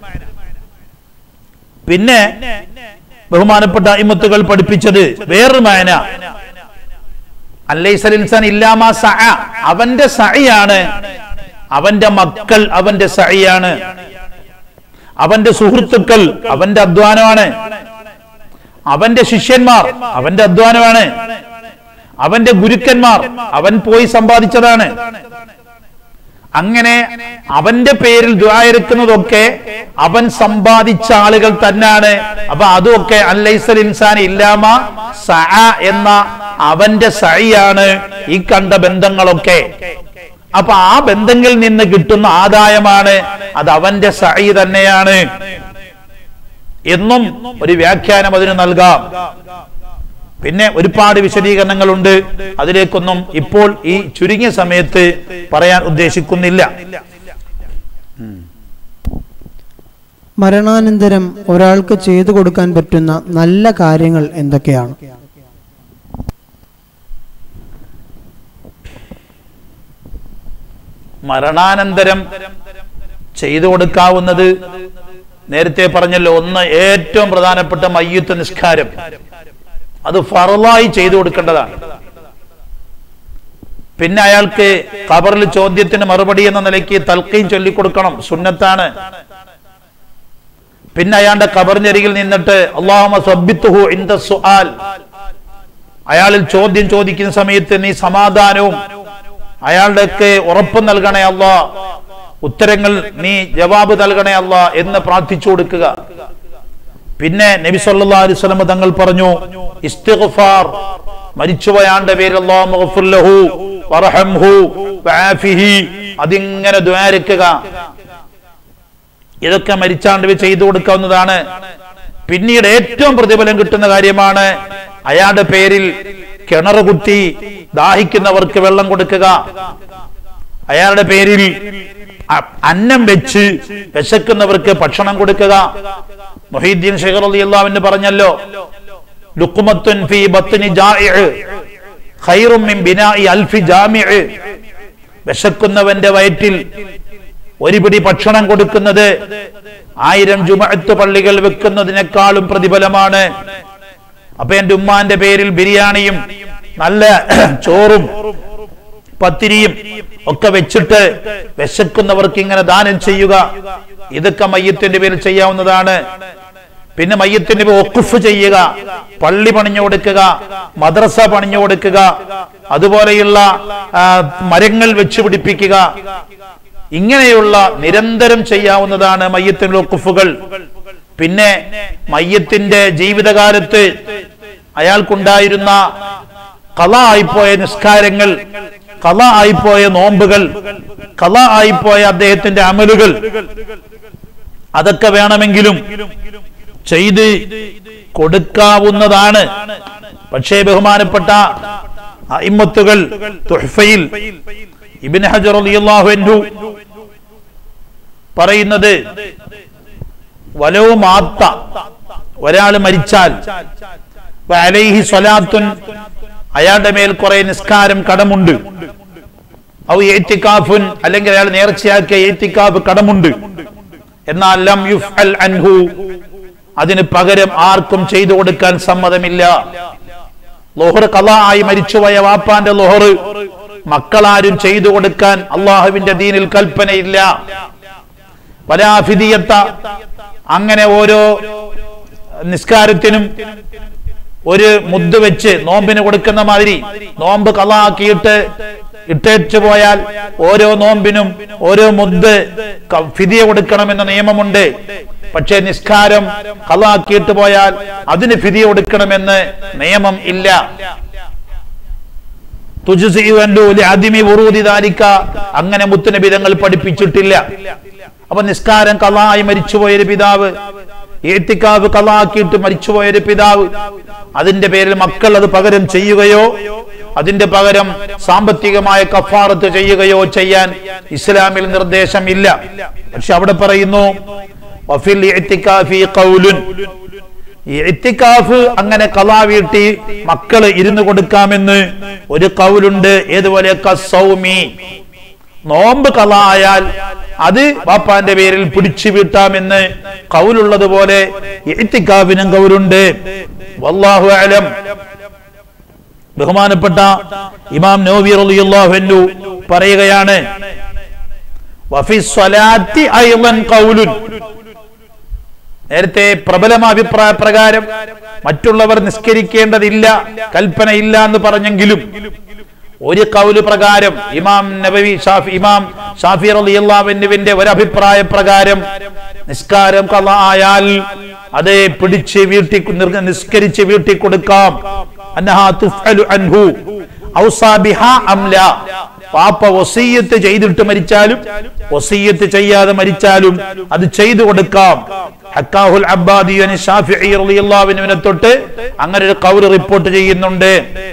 പിന്നെ ബഹുമാനപ്പെട്ട ഇമത്തുകൾ പഠിപ്പിച്ചത് വേറൊരു മായന അല്ലൈസൽ ഇൻസാൻ ഇല്ലാമാ സഅ അവന്റെ സഅയാണ് അവന്റെ മക്കൾ അവന്റെ സഅയാണ് അവന്റെ സുഹൃത്തുക്കൾ അവന്റെ അധ്വാനമാണ് അവന്റെ ശിഷ്യന്മാർ അവന്റെ അധ്വാനമാണ് അവന്റെ ഗുരുക്കന്മാർ അവൻ പോയി സമ്പാദിച്ചതാണ് അങ്ങനെ അവന്റെ പേരിൽ ദ്വായിരിക്കുന്നതൊക്കെ അവൻ സമ്പാദിച്ച ആളുകൾ തന്നെയാണ് അപ്പൊ അതൊക്കെ അല്ലൈസൽ ഇൻസാൻ ഇല്ലാമ സഅ എന്ന അവന്റെ സഹിയാണ് ഈ കണ്ട ബന്ധങ്ങളൊക്കെ അപ്പൊ ആ ബന്ധങ്ങളിൽ നിന്ന് കിട്ടുന്ന ആദായമാണ് അത് അവന്റെ സഹി തന്നെയാണ് എന്നും ഒരു വ്യാഖ്യാനം അതിന് നൽകാം പിന്നെ ഒരുപാട് വിശദീകരണങ്ങളുണ്ട് അതിലേക്കൊന്നും ഇപ്പോൾ ഈ ചുരുങ്ങിയ സമയത്ത് പറയാൻ ഉദ്ദേശിക്കുന്നില്ല മരണാനന്തരം ഒരാൾക്ക് ചെയ്തു കൊടുക്കാൻ പറ്റുന്ന നല്ല കാര്യങ്ങൾ എന്തൊക്കെയാണ് മരണാനന്തരം ചെയ്തു കൊടുക്കാവുന്നത് നേരത്തെ പറഞ്ഞല്ലോ ഒന്ന് ഏറ്റവും പ്രധാനപ്പെട്ട മയ്യത്ത് നിസ്കാരം അത് ഫറലായി ചെയ്തു കൊടുക്കേണ്ടതാണ് പിന്നെ അയാൾക്ക് ഖബറിൽ ചോദ്യത്തിന് മറുപടി എന്ന നിലയ്ക്ക് തൽക്കീം ചൊല്ലിക്കൊടുക്കണം സുന്നത്താണ് പിന്നെ അയാളുടെ ഖബറിന്റെ അരികിൽ നിന്നിട്ട് അള്ളാഹുമ സബ്ബിത്തുഹു ഇൻദ സുആൽ അയാളിൽ ചോദ്യം ചോദിക്കുന്ന സമയത്ത് നീ സമാധാനവും അയാളുടെയൊക്കെ ഉറപ്പ് നൽകണേ അല്ലാ ഉത്തരങ്ങൾ നീ ജവാബ് നൽകണേ അല്ല എന്ന് പ്രാർത്ഥിച്ചു കൊടുക്കുക പിന്നെ നബി സല്ലല്ലാഹു അലൈഹി വസല്ലം തങ്ങൾ പറഞ്ഞു ഇസ്തിഗ്ഫാർ മരിച്ചുപോയാണ്ട പേര് അല്ലാഹു മഗ്ഫിർ ലഹു വർഹംഹു വആഫിഹി അതിങ്ങനെ ദ്വാരക്കുക ഇതൊക്കെ മരിച്ചാണ്ട് ചെയ്തു കൊടുക്കാവുന്നതാണ് പിന്നീട് ഏറ്റവും പ്രതിഫലം കിട്ടുന്ന കാര്യമാണ് അയാളുടെ പേരിൽ കിണർ കുത്തി ദാഹിക്കുന്നവർക്ക് വെള്ളം കൊടുക്കുക അയാളുടെ പേരിൽ അ- അന്നം വെച്ച് വിശക്കുന്നവർക്ക് ഭക്ഷണം കൊടുക്കുക മൊഹീദ്ദീൻ ഷെഖർ അലി അള്ളാവിന് പറഞ്ഞല്ലോ ലുക്കുമത്തുൻ ഫി ബത്നി ജാഇഅ് ഖൈറും മിൻ ബിനാഇ അൽഫി ജാമിഅ് വിശക്കുന്നവന്റെ വയറ്റിൽ ഒരു പിടി ഭക്ഷണം കൊടുക്കുന്നത് ആയിരം ജുമഅത്ത് പള്ളികൾ വെക്കുന്നതിനേക്കാളും പ്രതിഫലമാണ് അപ്പൊ എന്റെ ഉമ്മാന്റെ പേരിൽ ബിരിയാണിയും നല്ല ചോറും പത്തിരിയും ഒക്കെ വെച്ചിട്ട് വിശക്കുന്നവർക്ക് ഇങ്ങനെ ദാനം ചെയ്യുക ഇതൊക്കെ മയ്യത്തിന്റെ പേരിൽ ചെയ്യാവുന്നതാണ് പിന്നെ മയ്യത്തിന്റെ പേര് ഒക്കുഫ് ചെയ്യുക പള്ളി പണിഞ്ഞു കൊടുക്കുക മദ്രസ പണിഞ്ഞു കൊടുക്കുക അതുപോലെയുള്ള ആ, മരങ്ങൾ വെച്ച് പിടിപ്പിക്കുക ഇങ്ങനെയുള്ള നിരന്തരം ചെയ്യാവുന്നതാണ് മയ്യത്തിന്റെ ഒക്കുഫുകൾ പിന്നെ മയ്യത്തിന്റെ ജീവിതകാലത്ത് അയാൾക്കുണ്ടായിരുന്ന കല ആയിപ്പോയ നിസ്കാരങ്ങൾ കല ആയിപ്പോയ നോമ്പുകൾ കല ആയിപ്പോയ അദ്ദേഹത്തിന്റെ അമലുകൾ അതൊക്കെ വേണമെങ്കിലും ചെയ്ത് കൊടുക്കാവുന്നതാണ് പക്ഷേ ബഹുമാനപ്പെട്ട അയിമത്തുകൾ തുഹ്ഫയിൽ ഇബിൻ ഹജർ റളിയല്ലാഹു അൻഹു പറയുന്നത് വലോ മാത്ത ഒരാൾ മരിച്ചാൽ അലൈഹി സ്വലാത്തുൻ അയാളുടെ മേൽ കുറെ നിസ്കാരം കടമുണ്ട് ഔ ഏത്തിക്കാഫുൻ അല്ലെങ്കിൽ അയാൾ നേർച്ചയാക്കിയ ഏത്തിക്കാഫ് കടമുണ്ട് എന്നാൽ ലം യുഫ്അൽ അൻഹു അതിന് പകരം ആർക്കും ചെയ്തു കൊടുക്കാൻ സമ്മതമില്ല ലോഹർ കല ആയി മരിച്ചുപോയ വാപ്പാന്റെ ലോഹർ മക്കളാരും ചെയ്തു കൊടുക്കാൻ അള്ളാഹുവിന്റെ ദീനിൽ കൽപ്പനയില്ല വലാഫിദിയത്ത അങ്ങനെ ഓരോ നിസ്കാരത്തിനും ഒരു മുദ്ദ് വെച്ച് നോമ്പിന് കൊടുക്കുന്ന മാതിരി നോമ്പ് കളാക്കിയിട്ട് ഇട്ടേച്ചു പോയാൽ ഓരോ നോമ്പിനും ഓരോ മുദ്ദ് ക- ഫിദിയ കൊടുക്കണമെന്ന നിയമമുണ്ട് പക്ഷേ നിസ്കാരം കളാക്കിയിട്ട് പോയാൽ അതിന് ഫിദിയ കൊടുക്കണമെന്ന് നിയമം ഇല്ല തുജുസിയുവൻഡു ലിഅദിമി വുറൂദി ദാലിക അങ്ങനെ മുത്തുനബിതങ്ങൾ പഠിപ്പിച്ചിട്ടില്ല അപ്പൊ നിസ്കാരം കലായി മരിച്ചുപോയൊരു പിതാവ് ഏത്തിക്കാവ് കലാക്കിയിട്ട് മരിച്ചുപോയൊരു പിതാവ് അതിന്റെ പേരിൽ മക്കൾ അത് പകരം ചെയ്യുകയോ അതിന്റെ പകരം സാമ്പത്തികമായ കഫാറത്ത് ചെയ്യുകയോ ചെയ്യാൻ ഇസ്ലാമിൽ നിർദ്ദേശമില്ല പക്ഷെ അവിടെ പറയുന്നു വഫിൽ ഇഅ്തികാഫി ഖൗലുൻ ഈ ഇത്തിക്കാഫ് അങ്ങനെ കലാ വീട്ടി മക്കള് ഇരുന്ന് കൊടുക്കാമെന്ന് ഒരു കൗലുണ്ട് ഏതുപോലെ കസൗമി നോമ്പ് കല ആയാൽ അത് വാപ്പാന്റെ പേരിൽ പിടിച്ചു വീട്ടാമെന്ന് കൗലുള്ളത് പോലെ ഇത്തിക്കാഫിനും കൗലുണ്ട് വല്ലാഹു അലം ബഹുമാനപ്പെട്ട ഇമാം നോവി റളിയല്ലാഹു അൻഹു പറയുകയാണ് വഫി സ്വലാത്തി അയ്ളൻ ഖൗലുൻ നേരത്തെ പ്രബലം അഭിപ്രായ പ്രകാരം മറ്റുള്ളവർ നിസ്കരിക്കേണ്ടതില്ല കൽപ്പനയില്ല എന്ന് പറഞ്ഞെങ്കിലും ഒരു കൗല് പ്രകാരം ഇമാം നബവി ഷാഫി ഇമാം ഷാഫി റളിയല്ലാഹുവിന്റെ ഒരു അഭിപ്രായ പ്രകാരം നിസ്കാരം കല ആയാൽ അത് പിടിച്ച് വീട്ടി നിർ- നിസ്കരിച്ച് വീട്ടി കൊടുക്കാം അന്നഹാ തുഫ്അലു അൻഹു ഔസാ ബിഹാ അംല പാപ്പ വസീയത്ത് ചെയ്തിട്ട് മരിച്ചാലും വസീയത്ത് ചെയ്യാതെ മരിച്ചാലും അത് ചെയ്തു കൊടുക്കാം ഹക്കാഹുൽ അബ്ബാദിയന് ഷാഫിഈ റളിയല്ലാഹുവിനെ തൊട്ട് അങ്ങനെ ഒരു കൗല് റിപ്പോർട്ട് ചെയ്യുന്നുണ്ട്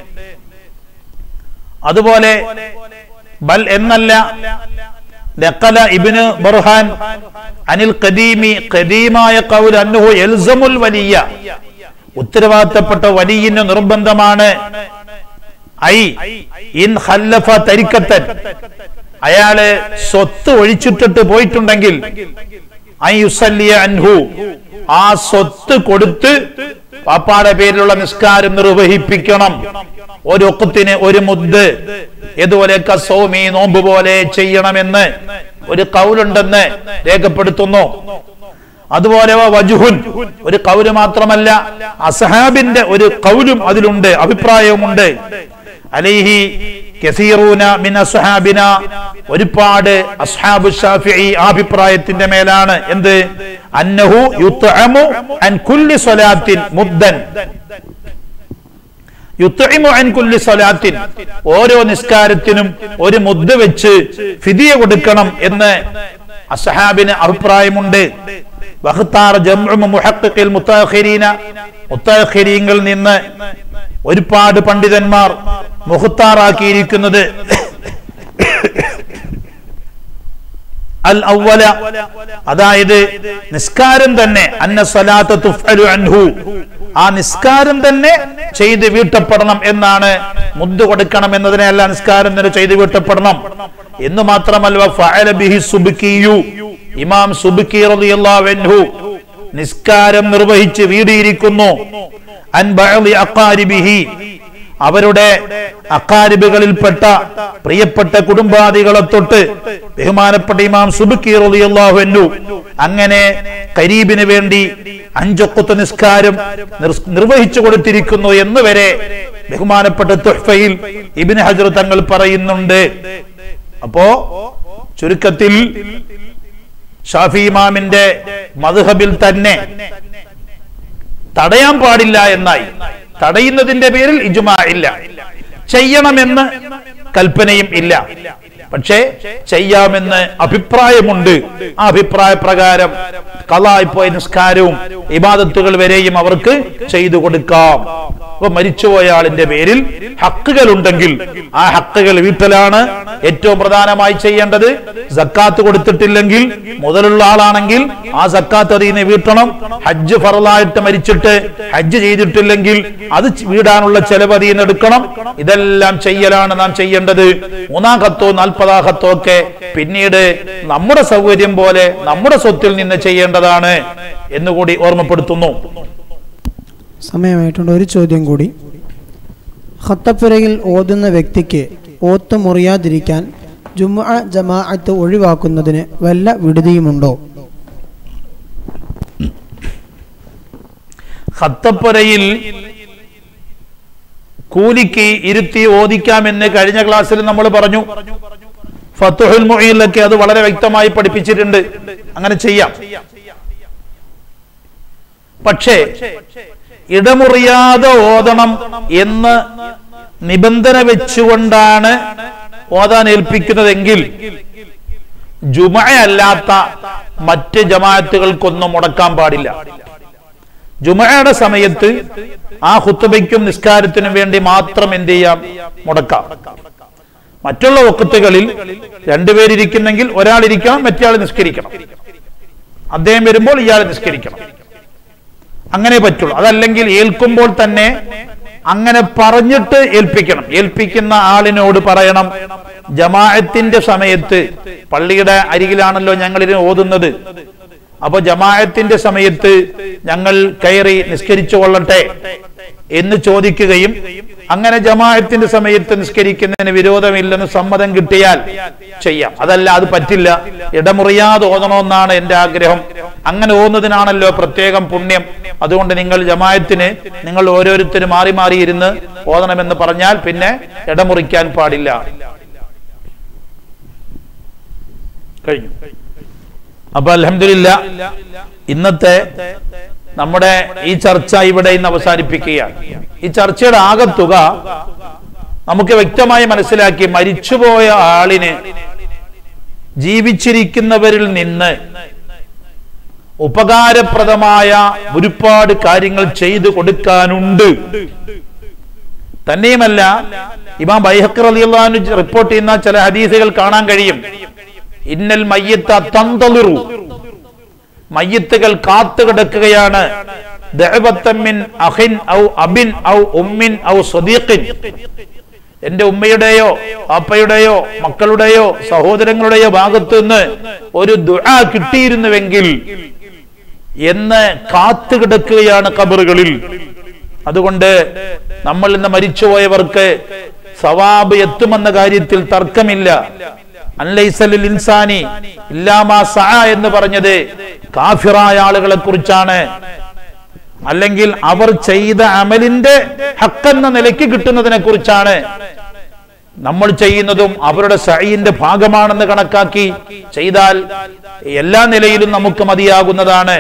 അതുപോലെ ബൽ എന്നല്ല നഖല ഇബ്നു ബർഹാൻ അനിൽ ഖദീമി ഖദീമായ ഖൗൽ അന്നഹു യൽസമുൽ വലിയ ഉത്തരവാദിത്തപ്പെട്ട വലിയന് നിർബന്ധമാണ് ഐ ഇൻ ഖല്ലഫ തരിക്കത്തൻ അയാള് സ്വത്ത് ഒഴിച്ചിട്ടിട്ട് പോയിട്ടുണ്ടെങ്കിൽ ഐ യുസല്ലിയ അൻഹു ആ സ്വത്ത് കൊടുത്ത് പാപ്പാടെ പേരിലുള്ള നിസ്കാരം നിർവഹിപ്പിക്കണം ഒരു ഒക്കത്തിന് ഒരു മുദ്ദ് ഇതുപോലെയൊക്കെ സൗമി നോമ്പ് പോലെ ചെയ്യണമെന്ന് ഒരു കൗലുണ്ടെന്ന് രേഖപ്പെടുത്തുന്നു അതുപോലെ വജുഹുൻ ഒരു കൗല് മാത്രമല്ല അസഹാബിന്റെ ഒരു കൗലും അതിലുണ്ട് അഭിപ്രായവുമുണ്ട് അലൈഹി കസീറൂന മിൻ അസ്ഹാബിന ഒരുപാട് അസ്ഹാബു ഷാഫിഈ ആ അഭിപ്രായത്തിന്റെ മേലാണ് എന്ത് അന്നഹു യുത്അമു അൻ കുല്ലി സ്വലാത്തിൻ മുദ്ദൻ യുത്ഇമു അൻ കുല്ലി സ്വലാത്തിൻ ഓരോ നിസ്കാരത്തിനും ഒരു മുദ്ദ വെച്ച് ഫിദിയ കൊടുക്കണം എന്ന് അസ്ഹാബിന് അഭിപ്രായമുണ്ട് വഖ്താർ ജംഉ മുഹഖ്ഖിൽ മുത്തഅഖിരീന മുത്തഅഖിരീങ്ങളിൽ നിന്ന് ഒരുപാട് പണ്ഡിതന്മാർ മുഖ്താറാക്കിയിരിക്കുന്നത് അൽ അവല അതായത് നിസ്കാരം തന്നെ അന്ന സ്വലാത്ത് തുഫ്അലു അൻഹു ആ നിസ്കാരം തന്നെ ചെയ്ത് വീട്ടപ്പെടണം എന്നാണ് മുദ്ദ് കൊടുക്കണം എന്നതിനെയല്ല നിസ്കാരം തന്നെ ചെയ്ത് വീട്ടപ്പെടണം എന്ന് മാത്രമല്ല ഫഅല ബിഹി സുബ്കിയു ഇമാം സുബ്കി റളിയല്ലാഹു അൻഹു നിസ്കാരം നിർവഹിച്ച് വീടിയിരിക്കുന്നു അൻ ബഅളി അഖാരിബിഹി അവരുടെ അക്കാരിബുകളിൽപ്പെട്ട പ്രിയപ്പെട്ട കുടുംബാദികളെ തൊട്ട് ബഹുമാനപ്പെട്ട ഇമാം സുബുക്കി റളിയല്ലാഹു അൻഹു അങ്ങനെ കരീബിന് വേണ്ടി അഞ്ചൊക്കത്ത് നിസ്കാരം നിർ- നിർവഹിച്ചു കൊടുത്തിരിക്കുന്നു എന്ന് വരെ ബഹുമാനപ്പെട്ട തുഹ്ഫയിൽ ഇബ്നു ഹജർ തങ്ങൾ പറയുന്നുണ്ട് അപ്പോ ചുരുക്കത്തിൽ ഷാഫി ഇമാമിന്റെ മദ്ഹബിൽ തന്നെ തടയാൻ പാടില്ല എന്നായി തടയുന്നതിന്റെ പേരിൽ ഇജുമാ ഇല്ല ചെയ്യണമെന്ന് കൽപ്പനയും ഇല്ല പക്ഷേ ചെയ്യാമെന്ന് അഭിപ്രായമുണ്ട് ആ അഭിപ്രായ പ്രകാരം കലായിപ്പോയ നിസ്കാരവും ഇബാദത്തുകൾ വരെയും അവർക്ക് ചെയ്തു കൊടുക്കാം അപ്പൊ മരിച്ചുപോയ ആളിന്റെ പേരിൽ ഹക്കുകൾ ഉണ്ടെങ്കിൽ ആ ഹക്കുകൾ വീട്ടലാണ് ഏറ്റവും പ്രധാനമായി ചെയ്യേണ്ടത് സക്കാത്ത് കൊടുത്തിട്ടില്ലെങ്കിൽ മുതലുള്ള ആളാണെങ്കിൽ ആ സക്കാത്ത് അതിൽ നിന്ന് വീട്ടണം ഹജ്ജ് ഫറലായിട്ട് മരിച്ചിട്ട് ഹജ്ജ് ചെയ്തിട്ടില്ലെങ്കിൽ അത് ച് വീടാനുള്ള ചെലവ് അതിൽ നിന്ന് എടുക്കണം ഇതെല്ലാം ചെയ്യലാണ് നാം ചെയ്യേണ്ടത് മൂന്നാം കത്തോ നാൽപ്പതാം കത്തോ ഒക്കെ പിന്നീട് നമ്മുടെ സൗകര്യം പോലെ നമ്മുടെ സ്വത്തിൽ നിന്ന് ചെയ്യേണ്ടതാണ് എന്നുകൂടി ഓർമ്മപ്പെടുത്തുന്നു സമയമായിട്ടുണ്ട് ഒരു ചോദ്യം കൂടി ഖത്തപ്പുരയിൽ ഓതുന്ന വ്യക്തിക്ക് ഓത്ത് മുറിയാതിരിക്കാൻ ജുമുഅ ജമാഅത്ത് ഒഴിവാക്കുന്നതിന് വല്ല വിടുതിയുമുണ്ടോ ഖത്തപ്പുരയിൽ കൂലിക്ക് ഇരുത്തി ഓദിക്കാമെന്ന് കഴിഞ്ഞ ക്ലാസ്സിൽ നമ്മൾ പറഞ്ഞു ഫത്തുഹുൽ മുഈലൊക്കെ അത് വളരെ വ്യക്തമായി പഠിപ്പിച്ചിട്ടുണ്ട് അങ്ങനെ ചെയ്യാം പക്ഷേ ഇടമുറിയാതെ ഓതണം എന്ന് നിബന്ധന വെച്ചുകൊണ്ടാണ് ഓതാൻ ഏൽപ്പിക്കുന്നതെങ്കിൽ ജുമഅല്ലാത്ത മറ്റ് ജമാഅത്തുകൾക്കൊന്നും മുടക്കാൻ പാടില്ല ജുമയുടെ സമയത്ത് ആ ഹുത്തുബയ്ക്കും നിസ്കാരത്തിനും വേണ്ടി മാത്രം എന്ത് ചെയ്യാം മുടക്കാം മറ്റുള്ള വക്കത്തുകളിൽ രണ്ടുപേരിയ്ക്കുന്നെങ്കിൽ ഒരാൾ ഇരിക്കണം മറ്റേ നിസ്കരിക്കണം അദ്ദേഹം വരുമ്പോൾ ഇയാൾ നിസ്കരിക്കണം അങ്ങനെ പറ്റുള്ളൂ അതല്ലെങ്കിൽ ഏൽക്കുമ്പോൾ തന്നെ അങ്ങനെ പറഞ്ഞിട്ട് ഏൽപ്പിക്കണം ഏൽപ്പിക്കുന്ന ആളിനോട് പറയണം ജമാഅത്തിന്റെ സമയത്ത് പള്ളിയുടെ അരികിലാണല്ലോ ഞങ്ങൾ ഇതിന് ഓതുന്നത് അപ്പൊ ജമാഅത്തിന്റെ സമയത്ത് ഞങ്ങൾ കയറി നിസ്കരിച്ചു കൊള്ളട്ടെ എന്ന് ചോദിക്കുകയും അങ്ങനെ ജമാഅത്തിന്റെ സമയത്ത് നിസ്കരിക്കുന്നതിന് വിരോധമില്ലെന്ന് സമ്മതം കിട്ടിയാൽ ചെയ്യാം അതല്ല അത് പറ്റില്ല ഇടമുറിയാതെ ഓതണമെന്നാണ് എന്റെ ആഗ്രഹം അങ്ങനെ ഓതുന്നതിനാണല്ലോ പ്രത്യേകം പുണ്യം അതുകൊണ്ട് നിങ്ങൾ ജമാഅത്തിന് നിങ്ങൾ ഓരോരുത്തരും മാറി മാറി ഇരുന്ന് ഓതണമെന്ന് പറഞ്ഞാൽ പിന്നെ ഇടമുറിക്കാൻ പാടില്ല കഴിഞ്ഞു അപ്പൊ അലഹമില്ല ഇന്നത്തെ നമ്മുടെ ഈ ചർച്ച ഇവിടെ ഇന്ന് അവസാനിപ്പിക്കുകയാണ് ഈ ചർച്ചയുടെ ആകത്തുക നമുക്ക് വ്യക്തമായി മനസ്സിലാക്കി മരിച്ചുപോയ ആളിന് ജീവിച്ചിരിക്കുന്നവരിൽ നിന്ന് ഉപകാരപ്രദമായ ഒരുപാട് കാര്യങ്ങൾ ചെയ്തു കൊടുക്കാനുണ്ട് തന്നെയുമല്ല ഇമാം ബൈഹക്കർ അലിയുള്ളഹാൻ റിപ്പോർട്ട് ചെയ്യുന്ന ചില ഹദീസുകൾ കാണാൻ കഴിയും ഇന്നൽ മയ്യത്ത തന്തളിറു മയ്യത്തുകൾ കാത്തുകിടക്കുകയാണ് ദഅവത്തമ്മിൻ അഹിൻ ഔ അബിൻ ഔ ഉമ്മിൻ ഔ സ്വദീഖിൻ എന്റെ ഉമ്മയുടെയോ അപ്പയുടെയോ മക്കളുടെയോ സഹോദരങ്ങളുടെയോ ഭാഗത്ത് നിന്ന് ഒരു ദുആ കിട്ടിയിരുന്നുവെങ്കിൽ എന്ന് കാത്തുകിടക്കുകയാണ് കബറുകളിൽ അതുകൊണ്ട് നമ്മൾ ഇന്ന് മരിച്ചുപോയവർക്ക് സവാബ് എത്തുമെന്ന കാര്യത്തിൽ തർക്കമില്ല അൻലൈസലിൽ ഇൻസാനി ഇല്ലാമാ സഅ എന്ന് പറഞ്ഞത് കാഫിറായ ആളുകളെ കുറിച്ചാണ് അല്ലെങ്കിൽ അവർ ചെയ്ത അമലിന്റെ ഹക്കെന്ന നിലയ്ക്ക് കിട്ടുന്നതിനെ കുറിച്ചാണ് നമ്മൾ ചെയ്യുന്നതും അവരുടെ സൈന്റെ ഭാഗമാണെന്ന് കണക്കാക്കി ചെയ്താൽ എല്ലാ നിലയിലും നമുക്ക് മതിയാകുന്നതാണ്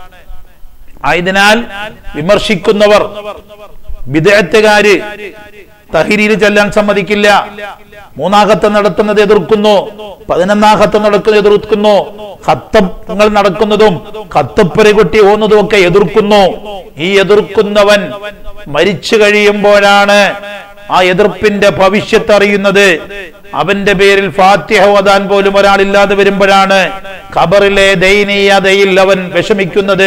ആയതിനാൽ വിമർശിക്കുന്നവർ വിദേഹത്തുകാര് തഹിരിയിൽ ചെല്ലാൻ സമ്മതിക്കില്ല മൂന്നാഹത്ത് നടത്തുന്നത് എതിർക്കുന്നു പതിനൊന്നാഹത്ത് നടക്കുന്നത് എതിർക്കുന്നു ഹത്തങ്ങൾ നടക്കുന്നതും ഹത്തപ്പുര കുട്ടി പോകുന്നതും ഒക്കെ എതിർക്കുന്നു ഈ എതിർക്കുന്നവൻ മരിച്ചു കഴിയുമ്പോഴാണ് ആ എതിർപ്പിന്റെ ഭവിഷ്യത്ത് അറിയുന്നത് അവന്റെ പേരിൽ ഫാത്തിഹ ഓതാൻ പോലും ഒരാളില്ലാതെ വരുമ്പോഴാണ് ഖബറിലെ ദയനീയതയിൽ അവൻ വിഷമിക്കുന്നത്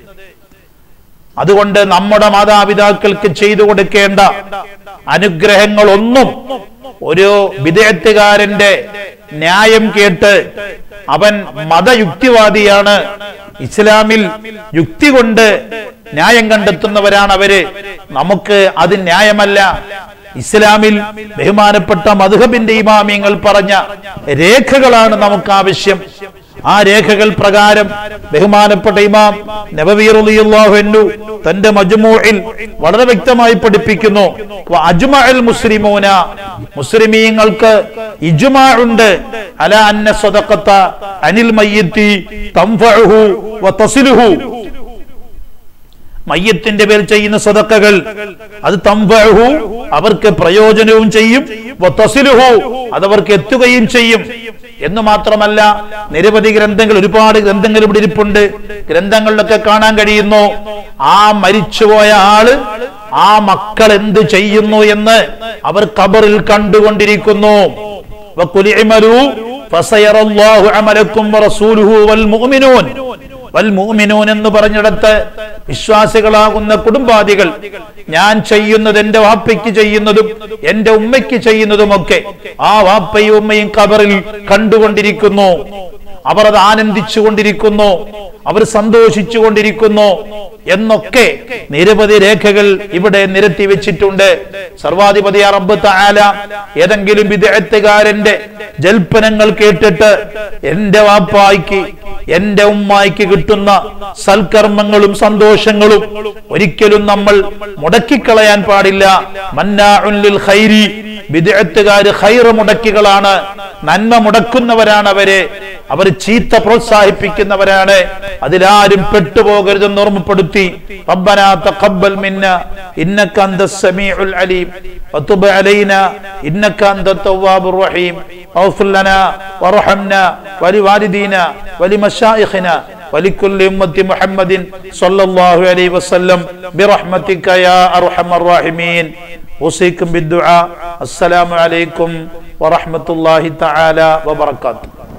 അതുകൊണ്ട് നമ്മുടെ മാതാപിതാക്കൾക്ക് ചെയ്തു കൊടുക്കേണ്ട അനുഗ്രഹങ്ങളൊന്നും ഒരു വിദേഹത്തുകാരന്റെ ന്യായം കേട്ട് അവൻ മതയുക്തിവാദിയാണ് ഇസ്ലാമിൽ യുക്തി കൊണ്ട് ന്യായം കണ്ടെത്തുന്നവരാണ് അവര് നമുക്ക് അത് ന്യായമല്ല ഇസ്ലാമിൽ ബഹുമാനപ്പെട്ട മധുഹബിന്റെ ഇമാമിയങ്ങൾ പറഞ്ഞ രേഖകളാണ് നമുക്ക് ആവശ്യം ആ രേഖകൾ പ്രകാരം ബഹുമാനപ്പെട്ട ഇമാം നബവീറുല്ലാഹു തന്റെ മജ്മൂഇൽ വളരെ വ്യക്തമായി പഠിപ്പിക്കുന്നു അജ്മഅൽ മുസ്ലിമൂന മുസ്ലിമീങ്ങൾക്ക് ഇജ്മാ ഉണ്ട് അല അന്ന സദഖത്ത അനിൽ മയ്യിത്തി തൻഫഉഹു വതസിലുഹു മയ്യത്തിന്റെ പേർ ചെയ്യുന്ന സദക്കകൾ അത് തമ്പഹു അവർക്ക് പ്രയോജനവും ചെയ്യും വത്തസിലുഹു അതവർക്ക് എത്തുകയും ചെയ്യും എന്ന് മാത്രമല്ല നിരവധി ഗ്രന്ഥങ്ങൾ ഒരുപാട് ഗ്രന്ഥങ്ങൾ ഇവിടെ ഇരിപ്പുണ്ട് ഗ്രന്ഥങ്ങളിലൊക്കെ കാണാൻ കഴിയുന്നു ആ മരിച്ചുപോയ ആള് ആ മക്കൾ എന്ത് ചെയ്യുന്നു എന്ന് അവർ ഖബറിൽ കണ്ടുകൊണ്ടിരിക്കുന്നു വക്കുലിഅമലു ഫസയറല്ലാഹു അമലക്കും വറസൂലുഹു വൽ മുഅ്മിനൂൻ വൽ മുഅ്മിനൂൻ എന്ന് പറഞ്ഞിടത്ത് വിശ്വാസികളാകുന്ന കുടുംബാദികൾ ഞാൻ ചെയ്യുന്നത് എന്റെ വാപ്പയ്ക്ക് ചെയ്യുന്നതും എന്റെ ഉമ്മയ്ക്ക് ചെയ്യുന്നതുമൊക്കെ ആ വാപ്പയും ഉമ്മയും കബറിൽ കണ്ടുകൊണ്ടിരിക്കുന്നു അവർ അത് ആനന്ദിച്ചു കൊണ്ടിരിക്കുന്നു അവർ സന്തോഷിച്ചു കൊണ്ടിരിക്കുന്നു എന്നൊക്കെ നിരവധി രേഖകൾ ഇവിടെ നിരത്തി വെച്ചിട്ടുണ്ട് സർവാധിപതി റബ്ബ് തആല ഏതെങ്കിലും വിദേഹത്തുകാരന്റെ ജൽപ്പനങ്ങൾ കേട്ടിട്ട് എന്റെ വാപ്പായ്ക്ക് എന്റെ ഉമ്മായിക്ക് കിട്ടുന്ന സൽക്കർമ്മങ്ങളും സന്തോഷങ്ങളും ഒരിക്കലും നമ്മൾ മുടക്കിക്കളയാൻ പാടില്ല മന്നാഉൻ ലിൽ ഖൈരി വിദഗ്ധക്കാര് ഖൈറ് മുടക്കികളാണ് നന്മ മുടക്കുന്നവരാണ് അവര് അവർ ചീത്ത പ്രോത്സാഹിപ്പിക്കുന്നവരാണ് അതിലാരും പെട്ടുപോകരുതെന്ന് ഓർമ്മപ്പെടുത്തി റബ്ബനാ തഖബ്ബൽ മിന്ന ഇന്നക അന്തസ് സമീഉൽ അലീം വതുബ് അലൈന ഇന്നക അന്തത് തവ്വാബുർ റഹീം اغفر لنا وارحمنا ولوالدينا ولمشايخنا ولكل أمة محمد صلى الله عليه وسلم برحمتك يا أرحم الراحمين أوصيكم بالدعاء السلام عليكم ورحمة الله تعالى وبركاته